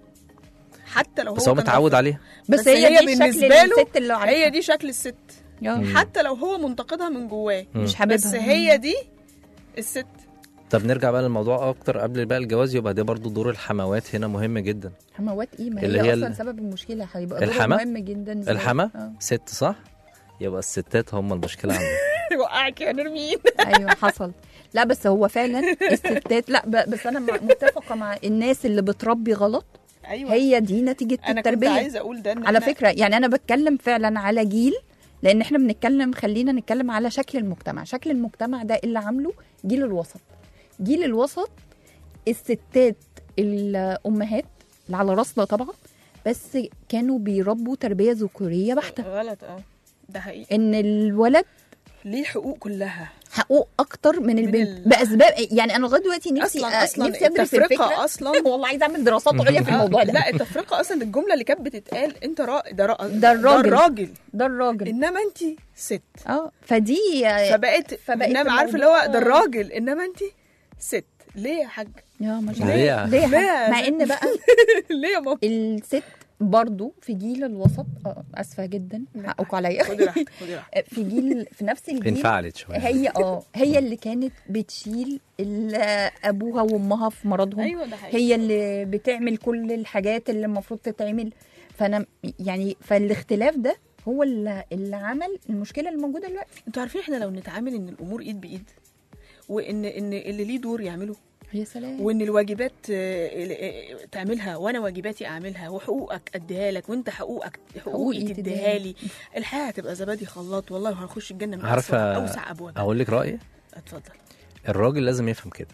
S4: حتى لو هو
S2: بس هو
S4: كان
S2: متعود
S4: رافضها.
S2: عليها
S3: بس,
S4: بس
S3: هي,
S4: هي
S3: دي
S4: بالنسبة
S3: شكل
S4: له
S3: الست اللي عارفها
S4: هي دي شكل الست
S3: آه.
S4: حتى لو هو منتقدها من جواه
S3: مش حاببها
S4: بس هي دي الست
S2: طب نرجع بقى للموضوع اكتر قبل بقى الجواز يبقى ده برضو دور الحموات هنا مهم جدا
S3: حموات ايه ما
S2: اللي
S3: هي,
S2: هي
S3: اصلا
S2: ال-
S3: سبب المشكله هيبقى دورها
S2: الحما؟
S3: مهم جدا إزاي؟
S2: الحما
S3: آه.
S2: ست صح يبقى الستات هم المشكله عندنا
S4: وقعك يا نرمين
S3: ايوه حصل لا بس هو فعلا الستات لا ب- بس انا مع- متفقه مع الناس اللي بتربي غلط
S4: ايوه
S3: هي دي نتيجه
S4: انا كنت
S3: التربيه
S4: عايزه اقول ده إن
S3: على
S4: إحنا-
S3: فكره يعني انا بتكلم فعلا على جيل لان احنا بنتكلم خلينا نتكلم على شكل المجتمع شكل المجتمع ده اللي عامله جيل الوسط جيل الوسط الستات الامهات اللي على راسنا طبعا بس كانوا بيربوا تربيه ذكوريه بحته
S4: غلط اه ده حقيقي
S3: ان الولد
S4: ليه حقوق كلها
S3: حقوق اكتر من البنت
S4: ال-
S3: باسباب يعني انا لغايه دلوقتي نفسي
S4: اصلا اصلا
S3: نفسي ادرس الفكره
S4: التفرقه اصلا
S3: والله عايزه اعمل دراسات عليا في الموضوع
S4: آه،
S3: ده
S4: لا التفرقه اصلا الجمله اللي كانت بتتقال انت را... ده را...
S3: ده الراجل.
S4: ده الراجل
S3: ده الراجل
S4: انما انت ست
S3: اه فدي
S4: فبقت
S3: فبقت
S4: انما عارفه اللي هو
S3: الموضوع-
S4: ده الراجل انما انت ست ليه يا حاج
S3: يا مش
S2: ليه؟
S3: ليه ليه
S4: ليه؟
S3: مع ان بقى
S4: ليه يا ماما
S3: الست برضو في جيل الوسط آه، اسفه جدا حقكم عليا
S4: خدي راحتك خدي راحتك
S3: في جيل في نفس الجيل
S2: انفعلت شويه
S3: هي اه هي اللي كانت بتشيل ال- ابوها وامها في مرضهم
S4: ايوه ده حقيقي
S3: هي اللي بتعمل كل الحاجات اللي المفروض تتعمل فانا يعني فالاختلاف ده هو اللي, اللي عمل المشكله اللي موجوده دلوقتي
S4: انتوا عارفين احنا لو نتعامل ان الامور ايد بايد وان ان اللي ليه دور يعمله
S3: يا سلام
S4: وان الواجبات آه، آه، تعملها وانا واجباتي اعملها وحقوقك اديها لك وانت حقوقك حقوقي
S3: حقوقي
S4: تديها
S3: تديها
S4: لي الحياه هتبقى زبادي خلاط والله وهنخش الجنه من
S2: عارفة
S4: أسوأ- اوسع ابوابها
S2: اقول لك رايي
S4: اتفضل
S2: الراجل لازم يفهم كده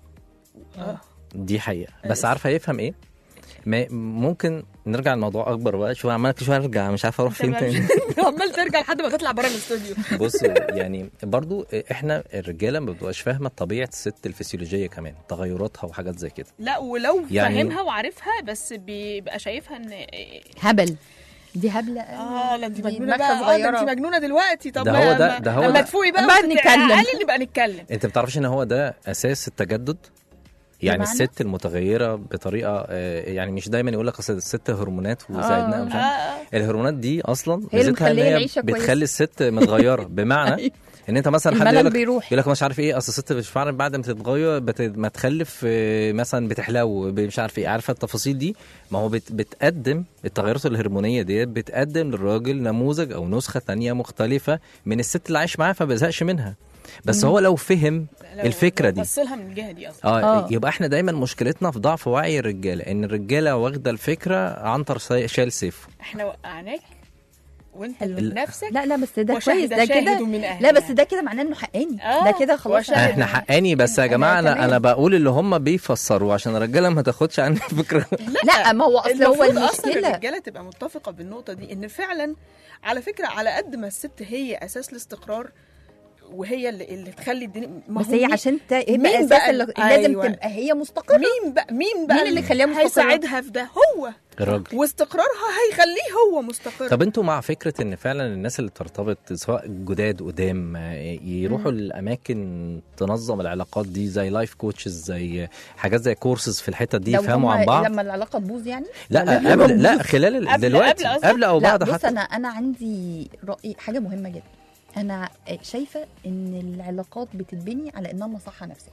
S4: اه
S2: دي حقيقه بس عارفه يفهم ايه ما ممكن نرجع الموضوع اكبر بقى شويه عمال كل شويه ارجع مش عارف اروح فين تاني
S4: عمال ترجع لحد ما تطلع بره الاستوديو
S2: بص يعني برضو احنا الرجاله ما بتبقاش فاهمه طبيعه الست الفسيولوجيه كمان تغيراتها وحاجات زي كده
S4: لا ولو
S2: يعني-
S4: فاهمها وعارفها بس بيبقى شايفها ان
S3: هبل دي هبله
S4: اه لا انت
S3: دي
S4: مجنونه
S3: دماغها
S4: بقى اه ده
S3: صغيرة.
S4: انت مجنونه دلوقتي طب
S2: ده
S4: ما-
S2: هو ده-
S4: ما-
S2: ده هو
S4: لما
S2: ده.
S4: تفوقي بقى
S3: بقى
S4: وتبقي
S3: نتكلم.
S4: اقل نبقى نتكلم
S2: انت بتعرفش ان هو ده اساس التجدد يعني
S3: بمعنى؟
S2: الست المتغيره بطريقه آه، يعني مش دايما يقول لك اصل الست هرمونات وزايدنا
S3: آه.
S2: مش
S4: آه،
S2: عارف
S4: آه.
S2: الهرمونات دي اصلا
S3: هي اللي
S2: ميزتها ان
S3: مخلية
S2: هي
S3: العيشة كويسة.
S2: بتخلي الست متغيره بمعنى ان انت مثلا حد
S3: الملل
S2: يقول لك
S3: بيروح.
S2: يقول لك مش عارف ايه اصل الست مش فعلا بعد ما تتغير بت... ما تخلف آه، مثلا بتحلو ب- مش عارف ايه عارفه التفاصيل دي ما هو بت... بتقدم التغيرات الهرمونيه ديت بتقدم للراجل نموذج او نسخه تانية مختلفه من الست اللي عايش معاها فما بيزهقش منها بس هو لو فهم
S4: لو-
S2: الفكره
S4: لو
S2: دي
S4: بص لها من الجهه دي اصلا
S2: اه
S3: آه.
S2: يبقى احنا دايما مشكلتنا في ضعف وعي الرجاله ان الرجاله واخده الفكره عنتر سا- شال سيف
S4: احنا وقعناك وانت
S3: حلو.
S4: نفسك
S3: لا لا بس ده
S4: وشهد
S3: كويس ده
S4: شاهد
S3: كده
S4: من أهلها.
S3: لا بس ده كده معناه انه حقاني
S4: آه،
S3: ده كده خلاص
S4: وشهد.
S2: احنا حقاني بس يا جماعه
S3: أنا
S2: انا انا بقول اللي هم بيفسروا عشان الرجاله ما تاخدش عني فكره
S3: لا ما هو اصل هو
S4: المفروض اصلا
S3: المشكله
S4: الرجاله تبقى متفقه بالنقطه دي ان فعلا على فكره على قد ما الست هي اساس الاستقرار وهي اللي, اللي تخلي الدنيا ما
S3: بس
S4: هو
S3: هي
S4: مين-
S3: عشان ت- يبقى
S4: مين
S3: اساس
S4: بقى
S3: اللي
S4: ال-
S3: لازم
S4: أيوة.
S3: تبقى هي مستقره
S4: مين بقى مين بقى
S3: مين اللي يخليها مستقرة؟
S4: هيساعدها في ده هو
S2: الراجل
S4: واستقرارها هيخليه هو مستقر
S2: طب انتوا مع فكره ان فعلا الناس اللي ترتبط سواء جداد قدام آه، يروحوا الاماكن تنظم العلاقات دي زي لايف كوتشز زي حاجات زي كورسز في الحته دي
S3: لو
S2: يفهموا
S3: هما
S2: عن بعض
S3: لما العلاقه تبوظ يعني
S2: لا
S3: ولا
S2: قبل لا خلال ال-
S4: قبل-
S2: دلوقتي
S4: قبل قصدك؟
S2: قبل او
S3: لا
S2: بعد
S3: بص
S2: حتى
S3: انا انا عندي راي حاجه مهمه جدا انا شايفه ان العلاقات بتتبني على انها مصحه نفسيه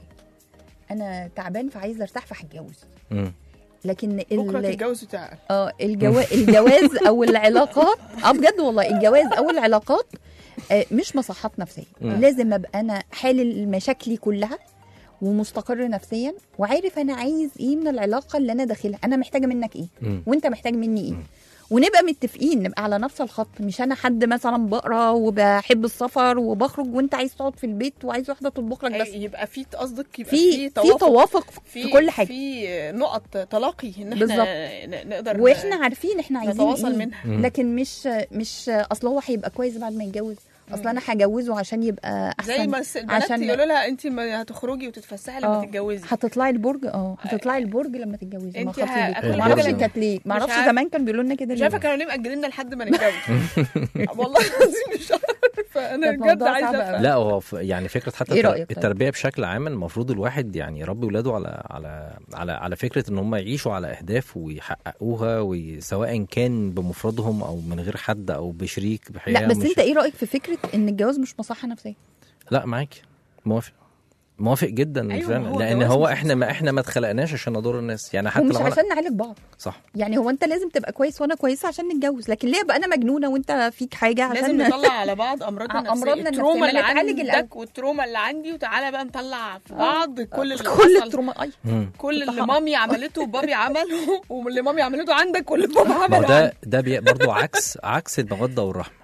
S3: انا تعبان فعايزه ارتاح فهتجوز
S2: مم.
S3: لكن
S4: بكره
S3: ال...
S4: تتجوز وتعقل
S3: اه الجوا... الجواز او العلاقات اه بجد والله الجواز او العلاقات آه، مش مصحات نفسيه
S2: مم.
S3: لازم ابقى انا حالل مشاكلي كلها ومستقر نفسيا وعارف انا عايز ايه من العلاقه اللي انا داخلها انا محتاجه منك ايه
S2: مم.
S3: وانت محتاج مني ايه ونبقى متفقين نبقى على نفس الخط مش انا حد مثلا بقرا وبحب السفر وبخرج وانت عايز تقعد في البيت وعايز واحده تطبخ لك بس
S4: يبقى في قصدك يبقى
S3: في
S4: في
S3: في
S4: توافق
S3: توافق في, كل حاجه
S4: في نقط تلاقي ان احنا
S3: بالظبط.
S4: ن- نقدر
S3: واحنا عارفين احنا عايزين
S4: نتواصل
S3: ايه
S4: منها
S2: مم.
S3: لكن مش مش اصل هو هيبقى كويس بعد ما يتجوز اصل انا هجوزه عشان يبقى احسن
S4: زي ما الس- البنات
S3: عشان-
S4: يقولوا لها انت ما هتخرجي وتتفسحي لما
S3: آه.
S4: تتجوزي
S3: هتطلعي البرج اه هتطلعي البرج لما تتجوزي ما
S4: انت
S3: خدتي
S4: ه-
S3: بالك.
S4: كل
S3: ما اعرفش
S2: حاجة-
S3: كانت ليه ما
S4: مش
S3: اعرفش
S4: عارف-
S3: زمان كانوا بيقولوا لنا كده
S4: مش
S3: ليه
S4: عارفه كانوا ليه مأجليننا لحد ما نتجوز والله العظيم مش عارفه انا
S3: ده
S4: بجد
S3: موضوع
S4: عايزه
S3: صعب
S4: أفهم.
S3: أوي.
S2: لا هو ف- يعني فكره حتى
S3: إيه
S2: التر-
S3: رأيك طيب؟
S2: التربيه بشكل عام المفروض الواحد يعني يربي ولاده على على على على فكره ان هم يعيشوا على اهداف ويحققوها وي- سواء كان بمفردهم او من غير حد او بشريك بحياه
S3: لا بس
S2: مش-
S3: انت ايه رايك في فكره ان الجواز مش مصحه نفسيه
S2: لا معاكي موافق موافق جدا
S4: أيوة،
S2: فعلا
S4: هو
S2: لان
S4: الجواز
S2: هو
S4: مش
S2: احنا ما احنا ما اتخلقناش عشان نضر الناس يعني حتى
S3: ومش
S2: لو أنا-
S3: عشان نعالج بعض
S2: صح
S3: يعني هو انت لازم تبقى كويس وانا كويسه عشان نتجوز لكن ليه ابقى انا مجنونه وانت فيك حاجه عشان
S4: لازم نطلع على بعض امراضنا
S3: ع-
S4: النفسيه
S3: أمراضنا
S4: التروما
S3: النفسية،
S4: اللي
S3: ما نتعالج الأول.
S4: عندك والتروما اللي عندي وتعالى بقى نطلع في بعض كل اللي
S3: كل
S4: حصل.
S3: التروما اي
S2: مم.
S4: كل اللي
S3: طبعا.
S4: مامي عملته وبابي عمله واللي مامي عملته عندك واللي بابا
S2: ما هو
S4: عمله
S2: ده
S4: عندك
S2: ده بي- برضو عكس عكس الموده والرحمه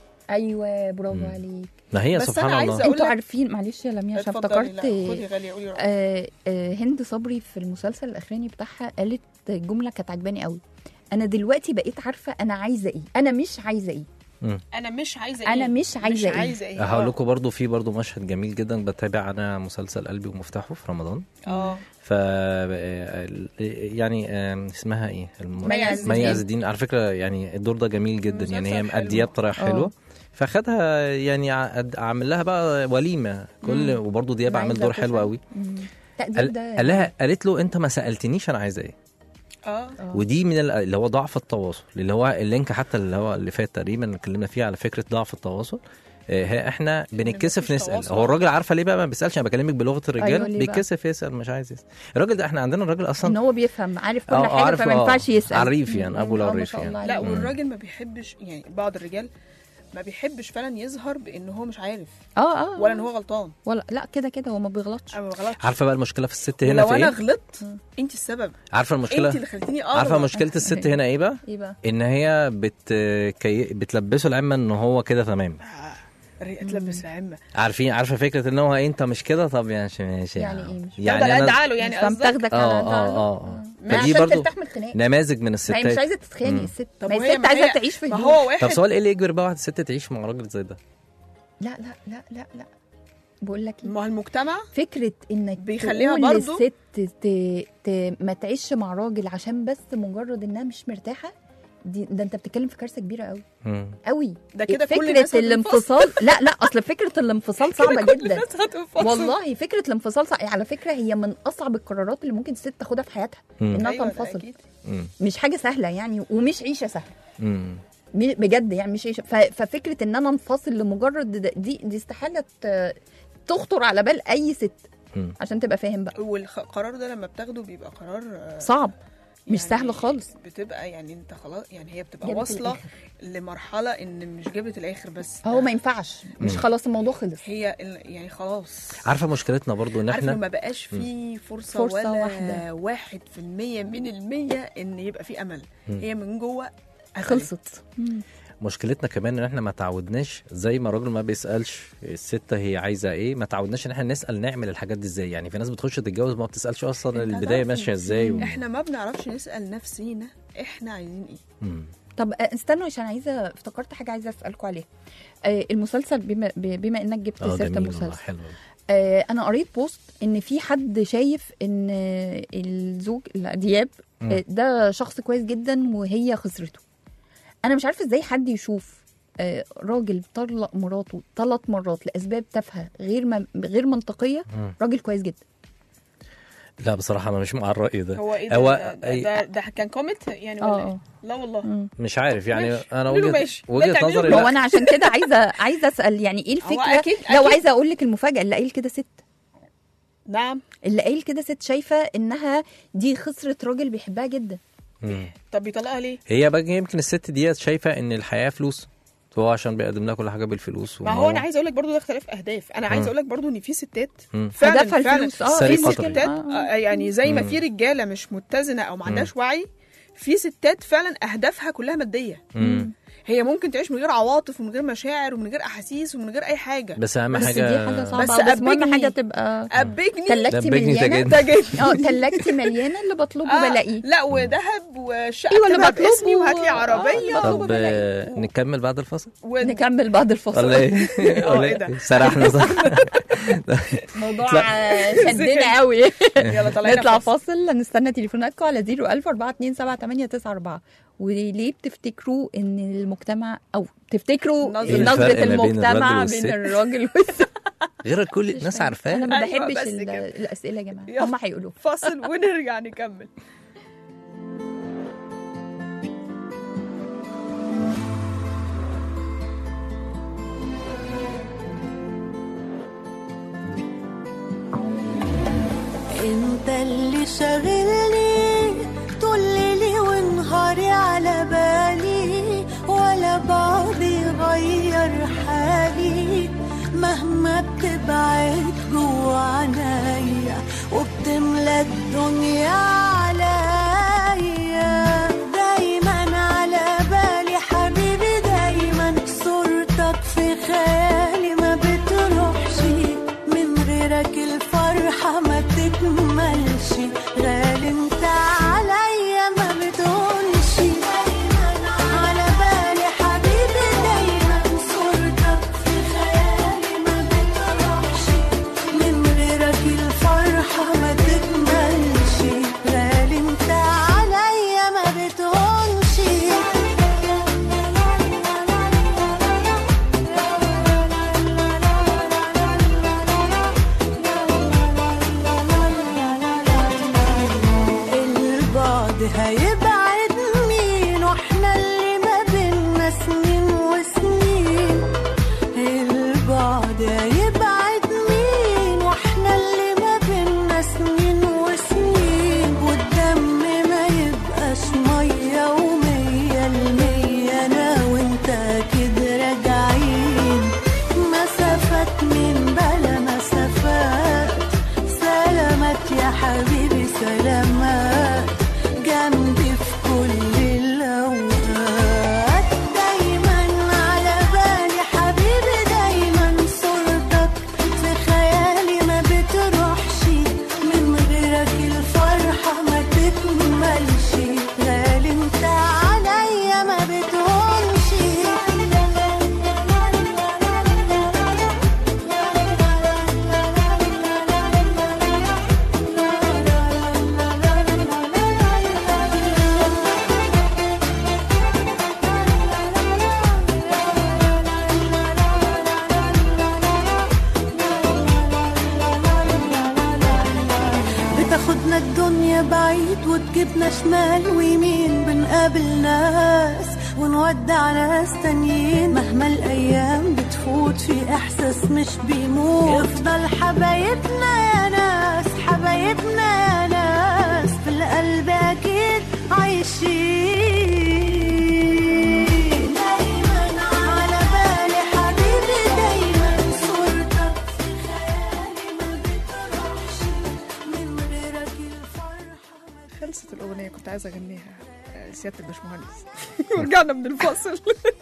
S3: ايوه برافو
S2: مم.
S3: عليك
S2: ما هي
S4: بس
S2: سبحان
S4: أنا عايزة
S2: الله
S4: أقول
S3: انتوا
S4: لك-
S3: عارفين معلش يا لميا عشان
S4: اتفضلي،
S3: افتكرت
S4: لا، خدي غاليه قولي رأيك.
S3: آه آه هند صبري في المسلسل الاخراني بتاعها قالت جمله كانت عجباني قوي انا دلوقتي بقيت عارفه انا عايزه ايه انا مش عايزه ايه
S4: انا مش عايزه ايه
S3: انا مش عايزه
S4: مش
S3: ايه
S4: عايزه ايه
S2: هقول
S4: آه.
S2: لكم برضو في برضو مشهد جميل جدا بتابع انا مسلسل قلبي ومفتاحه في رمضان
S4: اه
S2: ف يعني آم، اسمها ايه الم-
S4: مي عز
S2: مي
S4: الدين.
S2: عز الدين على فكره يعني الدور ده جميل جدا يعني هي
S4: مسلسل حلو.
S2: مأدياه بطريقه حلوه فخدها يعني ع- عامل لها بقى وليمه كل وبرضه دياب
S3: أنا
S2: عامل
S3: عايزة
S2: دور
S3: أشوفها.
S2: حلو قوي
S3: مم. لا
S2: قال
S3: دياب ده
S2: قال لها قالت له انت ما سالتنيش انا عايزه ايه
S4: اه
S2: ودي من ال- اللي هو ضعف التواصل اللي هو اللينك حتى اللي هو اللي فات تقريبا اللي اتكلمنا فيه على فكره ضعف التواصل آه، هي احنا بنتكسف
S4: مفيش
S2: نسال
S4: تواصل.
S2: هو الراجل عارفه ليه بقى ما بيسالش انا بكلمك بلغه الرجال
S3: أيوة، ليه بقى؟
S2: بيتكسف يسال مش عايز يسال الراجل ده احنا عندنا الراجل
S3: ان
S2: اصلا
S3: هو بيفهم عارف كل
S2: آه، آه،
S3: حاجه
S2: عارف،
S3: فما
S2: آه.
S3: ينفعش يسال
S2: عريف يعني،
S3: مم.
S2: أبو
S3: آه، ما
S2: العريف
S3: شاء
S2: يعني.
S3: الله
S4: لا
S3: عليه.
S4: والراجل ما بيحبش يعني بعض الرجال ما بيحبش فعلا يظهر بان هو مش عارف
S3: اه اه
S4: ولا ان هو غلطان
S3: ولا لا كده كده هو ما بيغلطش
S4: انا ما غلطش
S2: عارفه بقى المشكله في الست هنا
S4: لو
S2: في
S4: انا
S2: ايه
S4: غلطت انت السبب
S2: عارفه
S4: انت
S2: المشكله
S4: اللي خلتيني اغلط
S2: عارفه مشكله الست هنا ايه بقى
S3: ايه بقى
S2: ان هي بت كي... بتلبسه العمه ان هو كده تمام
S4: الرئه تلبس العمه
S2: عارفين عارفه فكره ان هو إيه، انت مش كده طب يعني ماشي
S3: يعني إيه مش-
S2: يعني
S4: يعني
S2: انا
S4: تعالوا يعني
S3: فاهم
S4: قصدك
S3: تاخدك على
S2: اه
S3: ده
S2: اه اه اه
S3: ما
S2: فدي
S3: عشان
S2: برضو
S3: ترتاح من الخناق
S2: نماذج من
S3: ما هي مش
S2: الستات
S3: عايزه تتخانق
S2: مم.
S3: الست
S4: طب
S3: ما هي
S4: وهي-
S3: الست
S4: ما
S3: عايزه
S4: هي-
S3: تعيش في
S4: ما
S3: هدوء
S4: هو واحد
S2: طب سؤال ايه اللي يجبر بقى واحده ست تعيش مع راجل زي ده
S3: لا لا لا لا لا بقول لك ايه
S4: ما هو المجتمع
S3: فكره انك
S4: بيخليها
S3: تقول
S4: برضو-
S3: للست ت... ت... ما تعيش مع راجل عشان بس مجرد انها مش مرتاحه دي ده انت بتتكلم في كارثه كبيره قوي
S2: مم.
S3: قوي
S4: ده كده كل
S3: فكره
S4: الناس هتنفصل.
S3: الانفصال لا لا اصل فكره الانفصال صعبه
S4: كده كل
S3: جدا
S4: الناس هتنفصل.
S3: والله فكره الانفصال صعب. على فكره هي من اصعب القرارات اللي ممكن الست تاخدها في حياتها
S2: مم.
S3: انها
S4: أيوة ده
S3: تنفصل
S4: أكيد.
S2: مم.
S3: مش حاجه سهله يعني ومش عيشه سهله
S2: مم.
S3: م- بجد يعني مش عيشه ف... ففكره ان انا انفصل لمجرد ده- دي دي استحاله ت- تخطر على بال اي ست
S2: مم.
S3: عشان تبقى فاهم بقى
S4: والقرار ده لما بتاخده بيبقى قرار آه،
S3: صعب مش
S4: يعني
S3: سهل خالص
S4: بتبقى يعني انت خلاص يعني هي بتبقى
S3: جابت
S4: واصله
S3: الآخر.
S4: لمرحله ان مش جابت الاخر بس
S3: هو ما ينفعش مش
S2: مم.
S3: خلاص الموضوع خلص
S4: هي ال- يعني خلاص
S2: عارفه مشكلتنا برضو ان
S4: عارف لو
S2: احنا
S4: ما بقاش في فرصه,
S3: فرصة
S4: ولا
S3: واحدة.
S4: واحد في المية من المية ان يبقى في امل
S2: مم.
S4: هي من جوه قفلت.
S3: خلصت
S2: مشكلتنا كمان ان احنا ما تعودناش زي ما الراجل ما بيسالش الست هي عايزه ايه ما تعودناش ان احنا نسال نعمل الحاجات دي ازاي يعني في ناس بتخش تتجوز ما بتسالش اصلا
S4: انت
S2: البدايه
S4: هتعرف
S2: ماشيه ازاي و...
S4: احنا ما بنعرفش نسال نفسينا احنا عايزين ايه
S2: مم.
S3: طب آه، استنوا عشان عايزه افتكرت حاجه عايزه اسالكم عليها آه، المسلسل بما ب- بما انك جبت
S2: اه
S3: سيره
S2: جميل والله
S3: المسلسل
S2: حلو
S3: آه، انا قريت بوست ان في حد شايف ان آه، الزوج لا، دياب
S2: مم.
S3: آه، ده شخص كويس جدا وهي خسرته انا مش عارفه ازاي حد يشوف آه، راجل طلق مراته ثلاث مرات لاسباب تافهه غير م... غير منطقيه
S2: مم.
S3: راجل كويس جدا
S2: لا بصراحه انا مش مع الراي ده
S4: هو ايه ده
S2: هو
S4: ده, ده, ده, ده كان كومنت يعني ولا
S3: اه
S4: ايه
S3: اه
S4: لا والله
S3: مم.
S2: مش عارف يعني
S4: ماشي.
S2: انا
S4: قولوا
S2: وجهه
S4: ماشي. لا
S2: وجهه
S4: تعملوا
S2: نظري
S3: هو
S2: لا
S3: انا عشان كده عايزه عايزه اسال يعني ايه الفكره
S4: أكيد-
S3: لو
S4: أكيد.
S3: عايزه اقول لك المفاجاه اللي قايل كده ست
S4: نعم
S3: اللي قايل كده ست شايفه انها دي خسرت راجل بيحبها جدا
S2: مم.
S4: طب بيطلقها ليه
S2: هي بقى يمكن الست ديت شايفه ان الحياه فلوس هو عشان بيقدم لها كل حاجه بالفلوس
S4: ما هو انا عايز اقول لك برضو ده اختلاف اهداف انا عايز
S2: مم.
S4: اول لك برضو ان في ستات
S2: مم.
S4: فعلا
S3: هدفها
S4: فعلا
S3: الفلوس اه
S2: سريع
S3: إيه
S2: قطري.
S3: المشكلة؟
S4: ستات
S3: آه.
S4: آه، يعني زي ما
S2: مم.
S4: في رجاله مش متزنه او ما عندهاش وعي في ستات فعلا اهدافها كلها ماديه
S2: مم.
S4: هي ممكن تعيش من غير عواطف ومن غير مشاعر ومن غير احاسيس ومن غير اي حاجه
S2: بس اهم
S3: بس
S2: حاجه
S3: دي حاجه صعبه
S4: بس
S3: بس, بس المهم
S4: أبجني.
S3: حاجه تبقى
S4: ابجني
S3: تلاجتي
S2: دبجني
S3: مليانه
S2: تجد.
S4: تجد.
S3: اه تلاجتي مليانه اللي بطلبه
S4: آه،
S3: بلاقيه
S4: لا وذهب والشقه
S3: أيوة، اللي
S4: ايوه
S3: بطلبه.
S4: باسمي وهات لي
S3: آه،
S4: عربيه
S3: بطلبه
S2: طب
S3: بلاقيه.
S2: آه، نكمل بعد الفصل
S4: ون-
S3: نكمل بعد الفصل
S2: ولا ايه ولا
S4: إيه ده؟
S2: ايه سرحنا صح
S3: موضوع
S2: لا.
S3: آه، شدنا قوي
S4: يلا طلعنا
S3: نطلع
S4: فاصل.
S3: فاصل نستنى تليفوناتكم على 01000 427 وليه بتفتكروا ان المجتمع او تفتكروا
S4: نظرة.
S2: إيه
S3: نظرة
S2: الفرق ما بين
S3: المجتمع
S2: الراجل
S3: بين
S2: والست؟
S3: الراجل والست
S2: غير كل الناس عارفاه
S3: انا ما
S4: أيوة،
S3: بحبش
S4: بس
S3: ال-
S4: كده.
S3: الاسئله يا جماعه
S4: يلا.
S3: هم هيقولوا
S4: فاصل ونرجع نكمل
S8: انت اللي شاغلني طول ليلي ونهاري على بالي ولا بعض يغير حالي مهما بتبعد جوا عنايا وبتملى الدنيا عليا دايما على بالي حبيبي دايما صورتك في خيالي ما بتروحش من غيرك الفرحة ما تكملش غالي انت عليا ما بتقولش على بالي حبيبي دايما صورتك في خيالي ما بتروحش من غيرك الفرحة ما تكملش جبنا شمال ويمين بنقابل ناس ونودع ناس تانيين مهما الأيام بتفوت في إحساس مش بيموت يفضل حبايبنا يا ناس حبايبنا يا ناس في القلب أكيد عايشين دايما على بالي حبيبي دايما صورتك في خيالي ما بتروحش من غيرك الفرحة ما
S4: خلصت الأغنية كنت عايزة أغنيها آه، سيادة الباشمهندس ورجعنا من الفاصل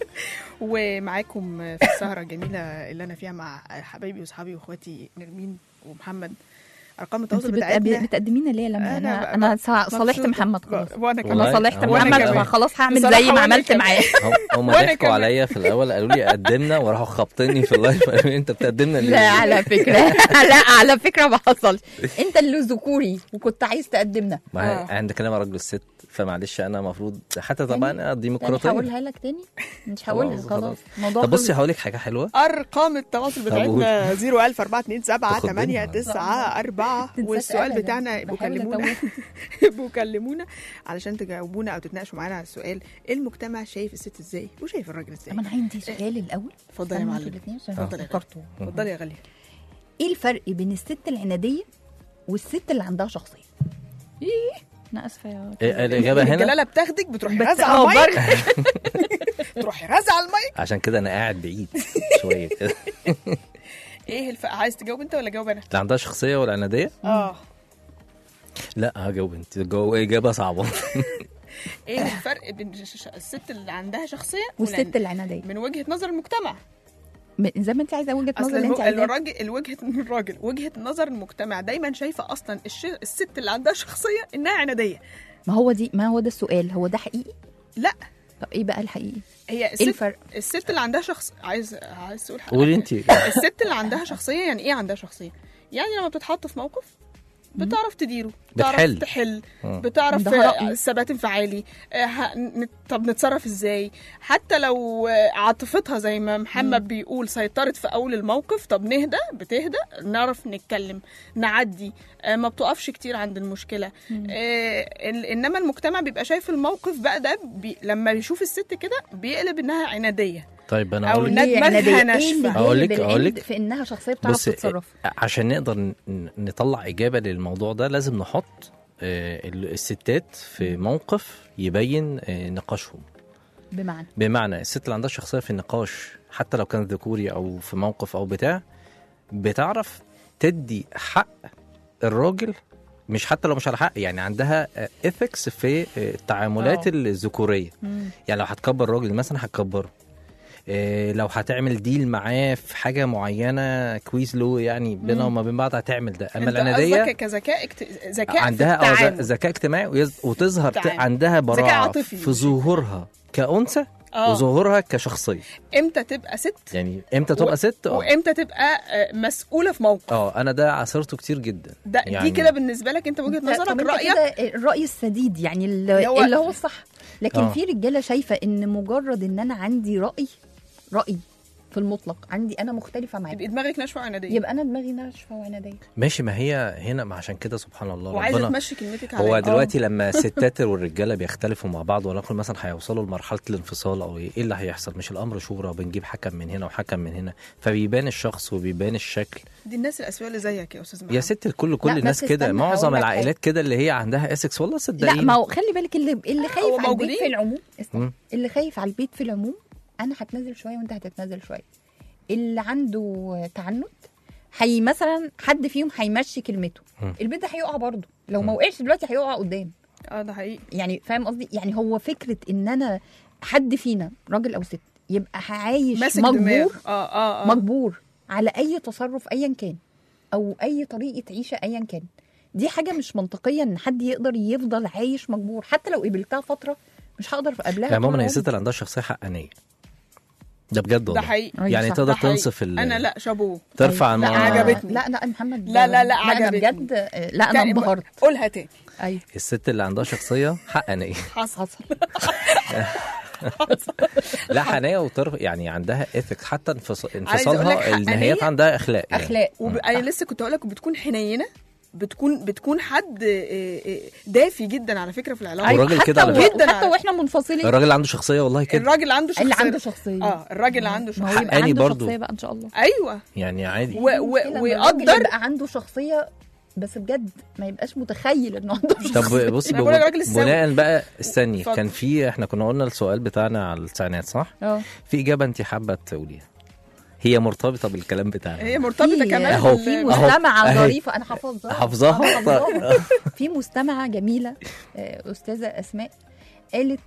S4: ومعاكم في السهرة الجميلة اللي أنا فيها مع حبايبي وصحابي وإخواتي نرمين ومحمد أرقام
S3: انت
S4: التواصل
S3: بتقدمي
S4: بتاعتنا
S3: بتقدمينا ليه
S4: أنا
S3: لما انا
S4: بقى
S3: انا صا- صالحت
S4: مبسوطة.
S3: محمد خلاص
S4: وأنا كمان
S2: والله
S3: انا صالحت
S2: وأنا
S3: محمد
S2: كمان.
S3: فخلاص هعمل
S4: بصراحة
S3: زي ما
S4: وأنا
S3: عملت
S4: كمان.
S3: معاه
S2: هم- هم
S4: وأنا
S2: ضحكوا
S4: كمان.
S2: عليا في الاول قالوا لي قدمنا وراحوا خابطيني في اللايف قالوا لي انت بتقدمنا ليه؟
S3: لا على فكره لا على فكره ما حصلش انت اللي ذكوري وكنت عايز تقدمنا
S2: ما هي
S4: آه.
S2: عند كلام الراجل الست فمعلش انا المفروض حتى طبعا انا
S3: تاني
S2: ديمقراطيه
S3: هقولها لك تاني مش هقولها
S2: خلاص،
S3: خلاص
S2: خلاص.
S3: الموضوع
S2: طب بصي
S3: خلص.
S2: هقول لك حاجه حلوه
S4: أرقام التواصل بتاعتنا 01000 427
S2: تاخد
S4: 8
S2: منها.
S4: 9 4
S3: تنساش
S4: والسؤال
S3: أبداً.
S4: بتاعنا يبقوا
S3: بحاول
S4: كلمونا
S3: أتوه.
S4: يبقوا كلمونا علشان تجاوبونا أو تتناقشوا معانا على السؤال المجتمع شايف الست إزاي وشايف الراجل إزاي
S3: طب انا عندي سؤال الاول
S4: اتفضل يا
S3: استنوا
S4: معلم
S3: انتوا الاتنين عشان
S4: اتفضل يا
S3: فكرتوا
S4: اتفضلي يا غالية
S3: ايه الفرق بين الست العناديه والست اللي عندها شخصيه ايه انا اسفه يا
S2: إيه الاجابه هنا
S4: الجلاله بتاخدك بتروحي
S3: بس-
S4: رازعه
S3: آه،
S4: المايك تروحي رازعه المايك
S2: عشان كده انا قاعد بعيد شويه كده
S4: ايه الف... عايز تجاوب انت ولا جاوب انا؟
S2: اللي عندها شخصيه ولا عناديه؟
S4: اه
S2: لا هجاوب انت جو اجابه صعبه
S4: ايه الفرق بين ش- ش- الست اللي عندها شخصيه
S3: والست
S4: والعن-
S3: العناديه
S4: من وجهه نظر المجتمع
S3: م- زي ما انت عايزه وجهه
S4: اصل
S3: نظر اللي انت
S4: الم-
S3: عايزاها
S4: الراجل الوجهه الراجل وجهه نظر المجتمع دايما شايفه اصلا الش... الست اللي عندها شخصيه انها عناديه
S3: ما هو دي ما هو ده السؤال هو ده حقيقي
S4: لا
S3: طب ايه بقى الحقيقي
S4: هي
S3: ايه
S4: الست
S3: الفرق
S4: الست اللي عندها شخص عايز عايز تقول حاجه
S2: قولي انت
S4: الست اللي عندها شخصيه يعني ايه عندها شخصيه يعني لما بتتحط في موقف بتعرف تديره بتعرف
S2: بتحل.
S4: تحل
S2: مم.
S4: بتعرف
S3: عندها رأي.
S4: آه، ثبات انفعالي آه، ه- ن- طب نتصرف ازاي حتى لو آه، عاطفتها زي ما محمد بيقول سيطرت في اول الموقف طب نهدى بتهدى نعرف نتكلم نعدي آه، ما بتقفش كتير عند المشكله آه، ال- انما المجتمع بيبقى شايف الموقف بقى ده بي لما بيشوف الست كده بيقلب انها عناديه
S2: طيب انا
S4: أو
S2: اقول
S4: إنها
S3: ليه
S4: دماغها
S3: عنادية؟
S4: ناشفة.
S3: ايه اللي
S2: أقول لك-
S3: جايب
S2: أقول
S3: العند
S2: لك.
S3: في انها شخصيه بتعرف
S2: بصي
S3: تتصرف
S2: عشان نقدر ن- نطلع اجابه للموضوع ده لازم نحط آه، ال- الستات في موقف يبين آه، نقاشهم
S3: بمعنى
S2: بمعنى الست اللي عندها شخصيه في النقاش حتى لو كان ذكوري او في موقف او بتاع بتعرف تدي حق الراجل مش حتى لو مش على حق يعني عندها اثكس في آه، التعاملات
S4: آه.
S2: الذكوريه يعني لو هتكبر راجل مثلا هتكبره إيه لو هتعمل ديل معاه في حاجه معينه كويز له يعني بينها وما بين بعض هتعمل ده اما
S4: انت
S2: العناديه
S4: قصدك كذكاء اكت... ذكاء
S2: عندها
S4: في
S2: اه
S4: التعامل.
S2: ذ- ذكاء اجتماعي ويز- وتظهر ت-
S4: تعامل.
S2: عندها براعه
S4: عاطفي.
S2: في ظهورها كأنثى
S4: اه
S2: وظهورها كشخصيه
S4: امتى تبقى ست
S2: يعني امتى تبقى
S4: و-
S2: ست اه
S4: وامتى تبقى آه، مسؤوله في موقف
S2: اه انا ده عاصرته كتير جدا
S4: ده
S2: يعني
S4: دي كده بالنسبه لك انت وجهه
S3: طب
S4: نظرك
S3: انت
S4: رايك
S3: كده الراي السديد يعني اللي,
S4: اللي هو-
S3: اللي هو الصح لكن
S2: آه.
S3: في رجاله شايفه ان مجرد ان انا عندي راي راي في المطلق عندي انا مختلفه معاك
S4: يبقى دماغك ناشفه وعناديه
S3: يبقى انا دماغي ناشفه وعناديه
S2: ماشي ما هي هنا ما عشان كده سبحان الله
S4: وعايزه
S2: ربنا
S4: تمشي كلمتك عليا
S2: هو دلوقتي لما الستات والرجاله بيختلفوا مع بعض ولكن مثلا هيوصلوا لمرحله الانفصال او ايه إيه اللي هيحصل مش الامر شورى وبنجيب حكم من هنا وحكم من هنا فبيبان الشخص وبيبان الشكل
S4: دي الناس الاسويه اللي زيك يا استاذ محمد
S2: يا ست الكل كل
S3: لا،
S2: الناس
S3: بس
S2: كده
S3: استنى،
S2: معظم
S3: هقول لك
S2: العائلات كده اللي هي عندها اسكس والله
S3: لا
S2: صدقيني
S3: ما هو خلي بالك اللي اللي خايف
S4: هو
S3: على البيت
S4: موجودين.
S3: في العموم استنى.
S2: مم.
S3: اللي خايف على البيت في العموم انا هتنزل شويه وانت هتتنزل شويه اللي عنده تعنت هي مثلا حد فيهم هيمشي كلمته
S2: مم.
S3: البيت ده هيقع برضه لو ما وقعش دلوقتي هيقع قدام
S4: اه ده حقيقي
S3: يعني فاهم قصدي يعني هو فكره ان انا حد فينا راجل او ست يبقى عايش
S4: ماسك دماغ
S3: مجبور
S4: اه اه اه
S3: مجبور على اي تصرف ايا كان او اي طريقه عيشه ايا كان دي حاجه مش منطقيه ان حد يقدر يفضل عايش مجبور حتى لو قبلتها فتره مش هقدر اقابلها
S2: يعني
S3: طول
S2: ماما هي
S3: عمري.
S2: الست اللي عندها شخصيه حقانيه ده بجد
S4: ده
S2: والله
S4: حقيقي
S3: أيوة
S2: يعني
S3: صح،
S2: تقدر
S4: ده حقيقي.
S2: تنصف ال
S4: انا لا شابوه
S2: ترفع
S3: لا
S2: المع...
S4: عجبتني.
S3: لا لا محمد
S4: لا، لا، لا،
S3: انا
S4: عجبتني.
S3: بجد لا انا
S4: تاني-
S3: انبهرت
S4: قولها تاني
S3: ايوه
S2: الست اللي عندها شخصيه حقانيه
S4: حصل
S3: حصل
S2: لا حقانيه وترف يعني عندها ايثكس حتى انفص...
S4: أقول لك
S2: انفصالها
S4: حقانية،
S2: النهايات عندها اخلاق يعني.
S3: اخلاق
S4: وب... انا لسه كنت اقول لك بتكون حنينه بتكون بتكون حد آه، آه، دافي جدا على فكره في العلاقه
S2: أيوة. الراجل
S3: حتى
S2: كده على
S3: و-
S4: فكرة.
S3: حتى واحنا منفصلين
S2: الراجل عنده شخصيه والله كده
S4: الراجل عنده شخصيه
S3: اللي عنده شخصيه
S4: اه الراجل اللي عنده
S3: ما هو
S4: شخصيه
S3: يبقى
S2: حقاني
S3: عنده
S2: برضو.
S3: شخصيه بقى ان شاء الله
S4: ايوه
S2: يعني عادي
S4: و- و-
S3: المشكلة إن الراجل
S4: ويقدر
S3: يبقى عنده شخصيه بس بجد ما يبقاش متخيل انه عنده شخصيه
S2: طب بصي
S4: أنا بقول لك راجل السوي.
S2: بناء بقى استني
S4: اتفضل.
S2: كان في احنا كنا قلنا السؤال بتاعنا على التسعينات صح؟
S3: اه
S2: في اجابه انت حابه تقوليها هي مرتبطه بالكلام بتاعنا
S4: هي مرتبطه
S3: في-
S4: كمان
S2: أهو.
S3: في
S4: بال-
S2: أهو.
S3: مستمعه
S2: أهي.
S3: ظريفه انا حافظاها
S2: حافظاها؟
S3: آه، حافظاها. في مستمعه جميله آه، استاذه اسماء قالت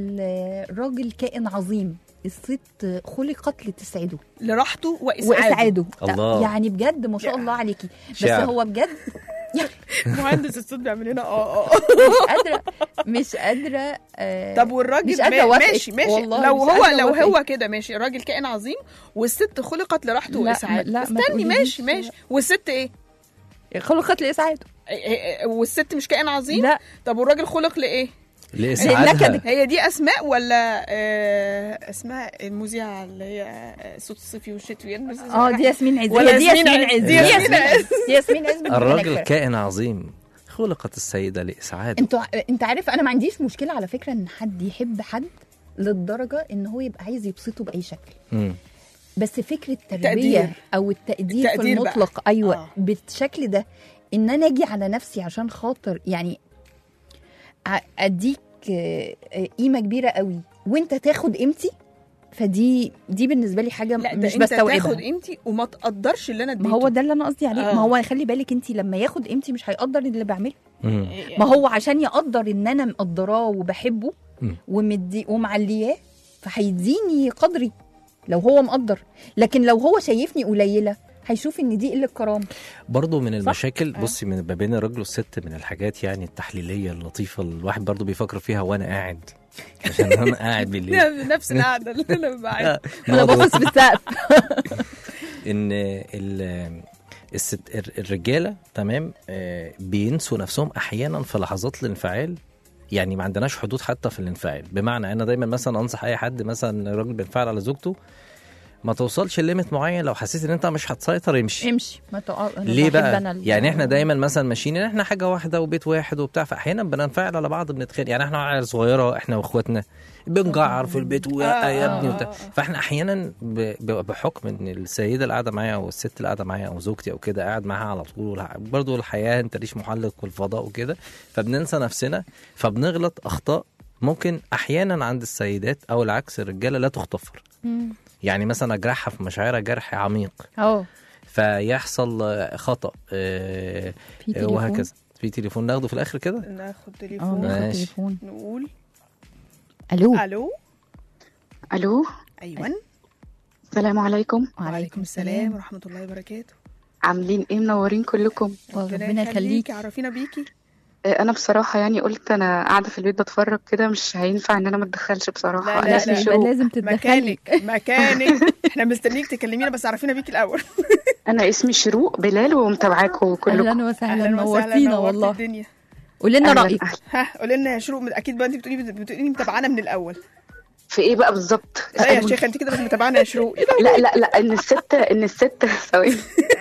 S3: الراجل كائن عظيم الست خلقت لتسعده
S4: لراحته واسعاده
S3: واسعاده
S2: الله.
S3: يعني بجد ما شاء الله عليكي بس
S2: شعر.
S3: هو بجد
S4: مهندس الصوت بيعمل هنا اه اه
S3: مش قادره مش قادره آه،
S4: طب والراجل
S3: مش قادرة
S4: ما-
S3: أوافقك.
S4: ماشي ماشي
S3: والله
S4: لو
S3: مش
S4: هو
S3: قادرة
S4: لو
S3: أوافقك.
S4: هو كده ماشي الراجل كائن عظيم والست خلقت لراحته
S3: لا،
S4: واسعاده
S3: لا، ما
S4: استني
S3: تقوليليش.
S4: ماشي ماشي والست ايه
S3: خلقت لاسعاده
S4: إيه- إيه- والست مش كائن عظيم
S3: لا
S4: طب والراجل خلق لايه
S2: لاسعادها
S3: النكد.
S4: هي دي اسماء ولا آه اسماء المذيعه اللي هي آه، صوت الصيفي والشتوي
S3: اه دي ياسمين عز
S4: ولا
S3: هي دي
S4: ياسمين
S3: ياسمين
S4: عز.
S3: عز
S4: دي
S3: دي
S4: ياسمين
S3: ياسمين عز دي ياسمين عز من
S2: الراجل
S3: هناك.
S2: كائن عظيم خلقت السيده لاسعاده
S3: انتوا انت عارف انا ما عنديش مشكله على فكره ان حد يحب حد للدرجه ان هو يبقى عايز يبسطه باي شكل
S2: مم.
S3: بس فكره
S4: التقدير.
S3: التربيه او التقدير, في
S4: التقدير بقى.
S3: المطلق ايوه
S4: آه.
S3: بالشكل ده ان انا اجي على نفسي عشان خاطر يعني ع- اديك آه، آه، قيمه كبيره قوي وانت تاخد قيمتي فدي دي بالنسبه لي حاجه
S4: لا ده
S3: مش
S4: انت
S3: بستوعبها
S4: تاخد قيمتي وما تقدرش اللي انا اديته
S3: ما هو ده اللي انا قصدي عليه
S4: آه.
S3: ما هو خلي بالك انت لما ياخد قيمتي مش هيقدر اللي بعمله
S2: مم.
S3: ما هو عشان يقدر ان انا مقدراه وبحبه
S2: مم.
S3: ومدي ومعلياه فهيديني قدري لو هو مقدر لكن لو هو شايفني قليله هيشوف ان دي قله كرامه
S2: برضو من المشاكل
S4: آه.
S2: بصي من ما بين الراجل والست من الحاجات يعني التحليليه اللطيفه الواحد برضو بيفكر فيها وانا قاعد عشان انا قاعد بالليل
S4: نفس القعده اللي انا ببقى
S3: انا
S2: نقعد
S3: باصص في السقف
S2: ان ال- الست الر- الرجاله تمام آه، بينسوا نفسهم احيانا في لحظات الانفعال يعني ما عندناش حدود حتى في الانفعال بمعنى انا دايما مثلا انصح اي حد مثلا راجل بينفعل على زوجته ما توصلش لليميت معين لو حسيت ان انت مش هتسيطر امشي
S3: امشي ما تقع... أنا
S2: ليه
S3: بحب
S2: بقى؟
S3: أنا ال-
S2: يعني احنا دايما مثلا ماشيين ان احنا حاجه واحده وبيت واحد وبتاع فاحيانا بننفعل على بعض بنتخانق يعني احنا عيال صغيره احنا واخواتنا بنجعر في البيت ويا يا ابني وبتاع فاحنا احيانا ب- ب- بحكم ان السيده اللي قاعده معايا او الست اللي قاعده معايا او زوجتي او كده قاعد معاها على طول والح- برضه الحياه انت ليش محلق والفضاء وكده فبننسى نفسنا فبنغلط اخطاء ممكن احيانا عند السيدات او العكس الرجاله لا تغتفر
S3: مم.
S2: يعني مثلا اجرحها في مشاعرها جرح عميق
S3: اه
S2: فيحصل آه، خطا آه،
S3: في
S2: آه،
S3: تليفون
S2: وهكذا في تليفون ناخده في الاخر كده
S4: ناخد
S3: اه
S4: تليفون
S3: ناخد
S2: ماشي.
S3: تليفون
S4: نقول
S3: الو
S4: الو
S9: الو
S4: ايوه
S9: السلام عليكم
S4: وعليكم السلام ورحمه الله وبركاته
S9: عاملين ايه منورين كلكم
S3: ربنا يخليك
S4: عرفينا بيكي
S9: آه، انا بصراحه يعني قلت انا قاعده في البيت بتفرج كده مش هينفع ان انا ما اتدخلش بصراحه
S4: لا،
S9: انا
S4: لا،
S9: اسمي
S3: يبقى
S9: شروق
S3: لازم تتدخلي
S4: مكانك مكانك احنا مستنيك تكلمينا بس عرفينا بيكي الاول
S9: انا اسمي شروق بلال ومتابعاكم كلكم
S3: اهلا وسهلا
S4: أهلاً وسهلاً،
S3: نورتينا
S4: نورتي
S3: والله
S4: الدنيا
S3: قولي لنا
S9: أهلاً،
S3: رايك
S9: أهلاً.
S4: ها قولي لنا يا شروق اكيد بقى انت بتقولي بتقولي متابعانا من الاول
S9: في ايه بقى بالظبط
S4: لا يا
S9: اسألوني.
S4: شيخه انت كده مش متابعانا يا شروق
S9: لا لا لا ان الست ان الست ثواني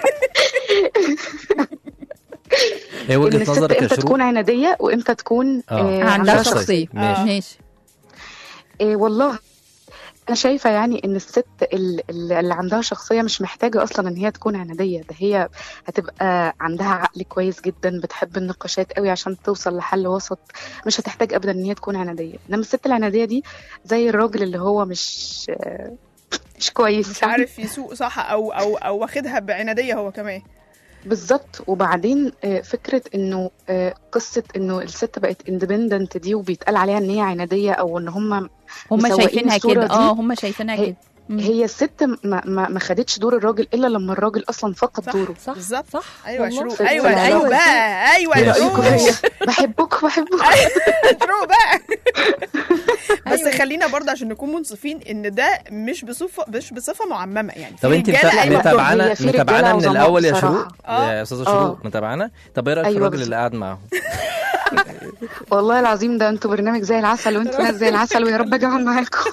S2: هي
S9: ان
S2: وجهه
S9: الست
S2: نظرك يا
S9: امتى
S2: شروق
S9: تكون عناديه وامتى تكون
S2: آه.
S9: آه
S3: عندها
S9: عندها
S2: شخصية.
S3: شخصيه
S2: ماشي.
S3: ماشي
S9: إيه والله انا شايفه يعني ان الست ال- ال- اللي عندها شخصيه مش محتاجه اصلا ان هي تكون عناديه ده هي هتبقى عندها عقل كويس جدا بتحب النقاشات قوي عشان توصل لحل وسط مش هتحتاج ابدا ان هي تكون عناديه انما الست العناديه دي زي الراجل اللي هو مش آه، مش كويس
S4: مش عارف يسوق صح او او او واخدها بعناديه هو كمان
S9: بالظبط وبعدين آه، فكره انه آه، قصه انه الست بقت اندبندنت دي وبيتقال عليها ان هي عناديه او ان هم
S3: هم
S9: مسوقين
S3: شايفينها
S9: الصورة
S3: كده
S9: دي.
S3: اه هم شايفينها
S9: هي-
S3: كده مم.
S9: هي الست ما, ما, ما خدتش دور الراجل الا لما الراجل اصلا فقد
S4: صح.
S9: دوره
S3: صح
S4: بالظبط.
S3: صح
S4: ايوه يا
S3: والله.
S4: شروق
S9: في-
S4: ايوه
S9: في
S4: يا شروق
S9: العلاقة.
S4: بقى ايوه
S2: يا
S4: يا
S2: شروق.
S4: شروق
S9: بحبك بحبك
S4: شروق بقى بس
S3: أيوة.
S4: خلينا برضه عشان نكون منصفين ان ده مش بصفه مش بصفه معممه يعني
S2: طب
S4: في
S2: انت
S4: رجالة
S2: متابعه
S4: أيوة.
S2: متابعانا
S9: هي في
S2: متابعانا
S9: رجالة
S2: من
S9: عظماء
S2: الاول يا
S9: بصراحة.
S2: شروق
S4: آه.
S2: يا استاذه
S9: آه.
S2: شروق متابعانا طب ايه رايك في
S9: أيوة
S2: الراجل
S9: بالظبط.
S2: اللي قاعد معاهم
S9: والله العظيم ده انتوا برنامج زي العسل وانتوا ناس زي العسل ويا رب اجمع معاكم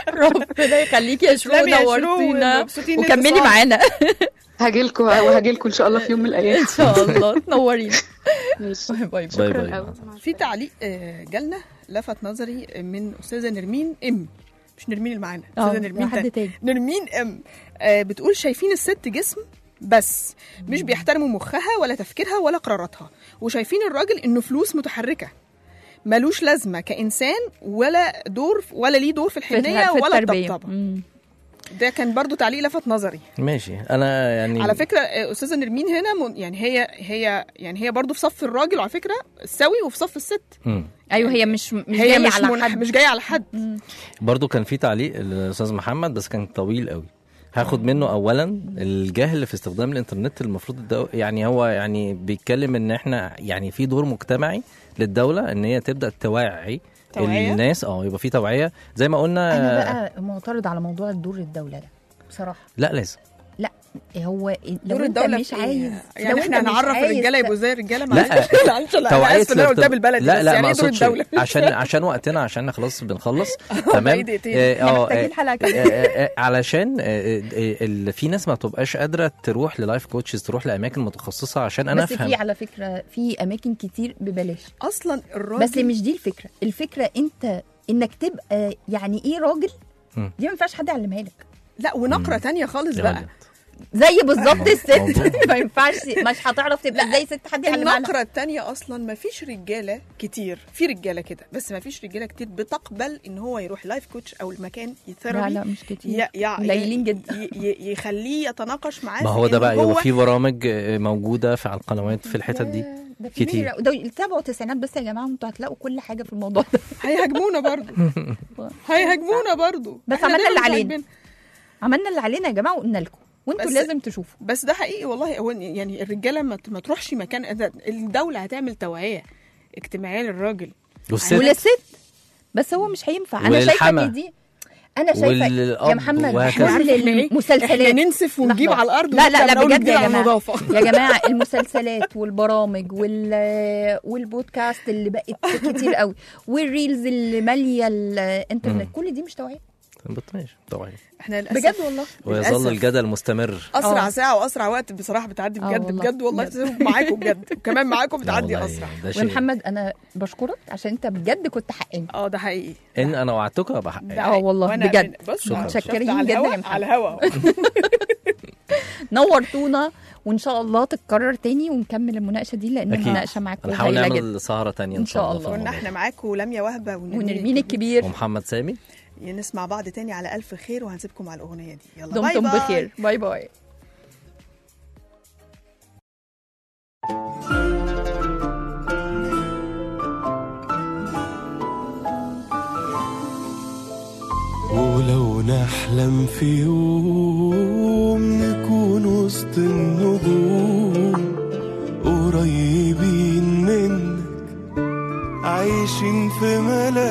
S3: ربنا يخليكي يا شروق
S4: تسلمي يا شروق،
S3: نورتينا
S4: ومبسوطين
S3: وكملي
S4: الاتصال.
S3: معانا
S9: هاجيلكم وهاجيلكم ان شاء الله في يوم من الايام
S3: ان شاء الله تنورينا
S9: ماشي
S3: باي باي
S2: باي
S9: شكرا
S2: باي
S9: قوي
S4: في تعليق آه، جالنا لفت نظري من استاذه نرمين ام مش نرمين اللي معانا
S3: اه
S4: استاذه نرمين
S3: حد
S4: تاني.
S3: تاني
S4: نرمين ام آه، بتقول شايفين الست جسم بس مش بيحترموا مخها ولا تفكيرها ولا قراراتها وشايفين الراجل انه فلوس متحركه ملوش لازمه كانسان ولا دور ولا ليه دور في الحنيه
S3: في
S4: ولا
S3: التربية.
S4: الطبطبه
S3: مم.
S4: ده كان برضو تعليق لفت نظري
S2: ماشي انا يعني
S4: على فكره آه، استاذه نرمين هنا من- يعني هي هي يعني هي برضو في صف الراجل وعلى فكره السوي وفي صف الست
S2: مم.
S3: ايوه هي مش مش
S4: هي
S3: جايه
S4: مش
S3: على
S4: منح-
S3: حد
S4: مش جايه على حد
S2: برضو كان في تعليق الاستاذ محمد بس كان طويل قوي هاخد منه اولا الجهل في استخدام الانترنت المفروض الدو... يعني هو يعني بيتكلم ان احنا يعني في دور مجتمعي للدوله ان هي تبدا توعي
S4: توعية؟
S2: الناس اه يبقى في توعيه زي ما قلنا
S3: انا بقى معترض على موضوع الدور الدوله ده بصراحه
S2: لا لازم
S3: لا هو لو
S4: دور
S3: انت
S4: الدوله
S3: مش
S4: في إيه؟
S3: عايز
S4: يعني
S3: لو
S4: احنا
S3: انت مش
S4: هنعرف
S3: عايز
S4: الرجاله
S3: ت-
S4: يبقوا زي الرجاله
S2: لا
S4: معلش معلش لا انا
S2: توعية
S4: اسف ان انا قلتها
S2: الارتب-
S4: بالبلدي
S2: لا
S4: بس
S2: لا
S4: يعني
S2: ما
S4: ايه دور
S2: اقصدش
S4: الدوله
S2: عشان عشان وقتنا عشان خلاص بنخلص
S4: بقى
S2: تمام
S4: دقيقتين.
S2: آه،
S3: احنا
S2: اه
S3: محتاجين حلقه
S2: آه،
S3: كده
S2: آه، آه، علشان آه، آه، آه، ال- في ناس ما بتبقاش قادره تروح للايف كوتشز تروح لاماكن متخصصه عشان انا
S3: بس
S2: افهم
S3: في على فكره في اماكن كتير ببلاش
S4: اصلا الراجل
S3: بس مش دي الفكره الفكره انت انك تبقى يعني ايه راجل
S2: مم.
S3: دي ما ينفعش حد يعلمها لك
S4: لا ونقره تانية خالص
S2: يا
S4: بقى
S2: ولد.
S3: زي بالظبط الست
S2: موضوع.
S3: ما ينفعش مش هتعرف تبقى زي ست حد يعلمها لها
S4: النقرة التانية أصلا ما فيش رجالة كتير في رجالة كده بس ما فيش رجالة كتير بتقبل إن هو يروح لايف كوتش أو المكان يثيرابي
S3: لا لا مش كتير
S4: ي- يع-
S3: قليلين جدا.
S4: ي- ي- يخليه يتناقش معاه
S2: ما
S4: في
S2: هو ده
S4: إن
S2: بقى
S4: هو
S2: يبقى في برامج آه، موجوده في على القنوات في الحتت دي
S3: ده في
S2: كتير.
S3: كتير ده تابعوا التسعينات بس يا جماعه وانتوا هتلاقوا كل حاجه في الموضوع ده
S4: هيهاجمونا برضو هيهاجمونا برضو
S3: بس
S4: إحنا
S3: عملنا
S4: دايماً
S3: اللي
S4: مش
S3: علينا.
S4: عاجبين.
S3: عملنا اللي علينا يا جماعه وقلنا لكم وانتوا
S4: بس-
S3: لازم تشوفوا
S4: بس ده حقيقي والله هو يعني الرجاله ما ت- ما تروحش مكان الدوله هتعمل توعيه اجتماعيه للراجل
S2: والست
S3: وللست بس هو مش هينفع انا شايفه
S2: وللحما.
S3: ان دي انا شايفه
S2: والأب
S3: يا محمد
S2: وهكذا.
S3: كل
S4: عارفة إحنا إيه؟
S3: المسلسلات
S4: احنا ننسف ونجيب
S3: لحظة.
S4: على الارض
S3: لا لا
S4: ونرجع
S3: لا
S4: نقول
S3: بجد
S4: نجيب
S3: يا
S4: على
S3: جماعه
S4: النظافه
S3: يا جماعه المسلسلات والبرامج وال والبودكاست اللي بقت كتير قوي والريلز اللي ماليه الانترنت
S2: مم.
S3: كل دي مش توعيه
S2: ماشي طبعا
S4: احنا للأسف
S3: بجد والله
S2: ويظل
S4: للأسف.
S2: الجدل مستمر
S4: اسرع
S3: آه.
S4: ساعه واسرع وقت بصراحه بتعدي
S3: آه
S4: بجد
S3: والله.
S4: بجد والله
S3: بجد.
S4: معاكم بجد وكمان معاكم
S2: لا
S4: بتعدي
S2: والله
S4: اسرع
S2: ده شيء
S3: ومحمد انا بشكرك عشان انت بجد كنت حقاني
S4: اه ده حقيقي
S2: ان انا وعدتكم ابقى
S4: ده
S2: حقاني
S3: اه
S4: حقيقي.
S3: والله
S4: وأنا
S3: بجد.
S4: من- بص
S2: شكراً.
S4: شفت
S3: متشكرين
S4: على
S3: جدا يا
S4: الهوا
S3: محمد.
S4: على الهوا
S3: نورتونا وان شاء الله تتكرر تاني ونكمل المناقشه دي لان
S2: أكيد.
S3: المناقشه معاكم
S2: هنحاول
S3: هايله جدا
S2: نعمل سهره تانية
S3: إن
S2: ان
S3: شاء
S2: شاء الله
S3: الله.
S2: في
S4: كنا
S2: الموضوع
S4: احنا معاكم لميا وهبه
S3: ونرمين الكبير
S2: ومحمد سامي
S4: نسمع بعض تاني على الف خير وهنسيبكم على الاغنيه دي يلا باي
S3: دمتم
S4: باي
S3: بخير باي باي
S5: ولو نحلم في يوم نكون وسط النجوم قريبين منك عايشين في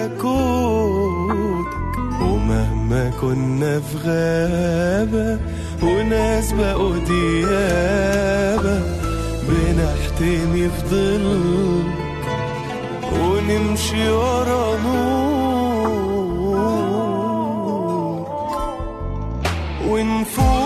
S5: ملكوتك ومهما كنا في غابة وناس بقوا ديابة بنحتمي في ظلك ونمشي ورا نور ونفوق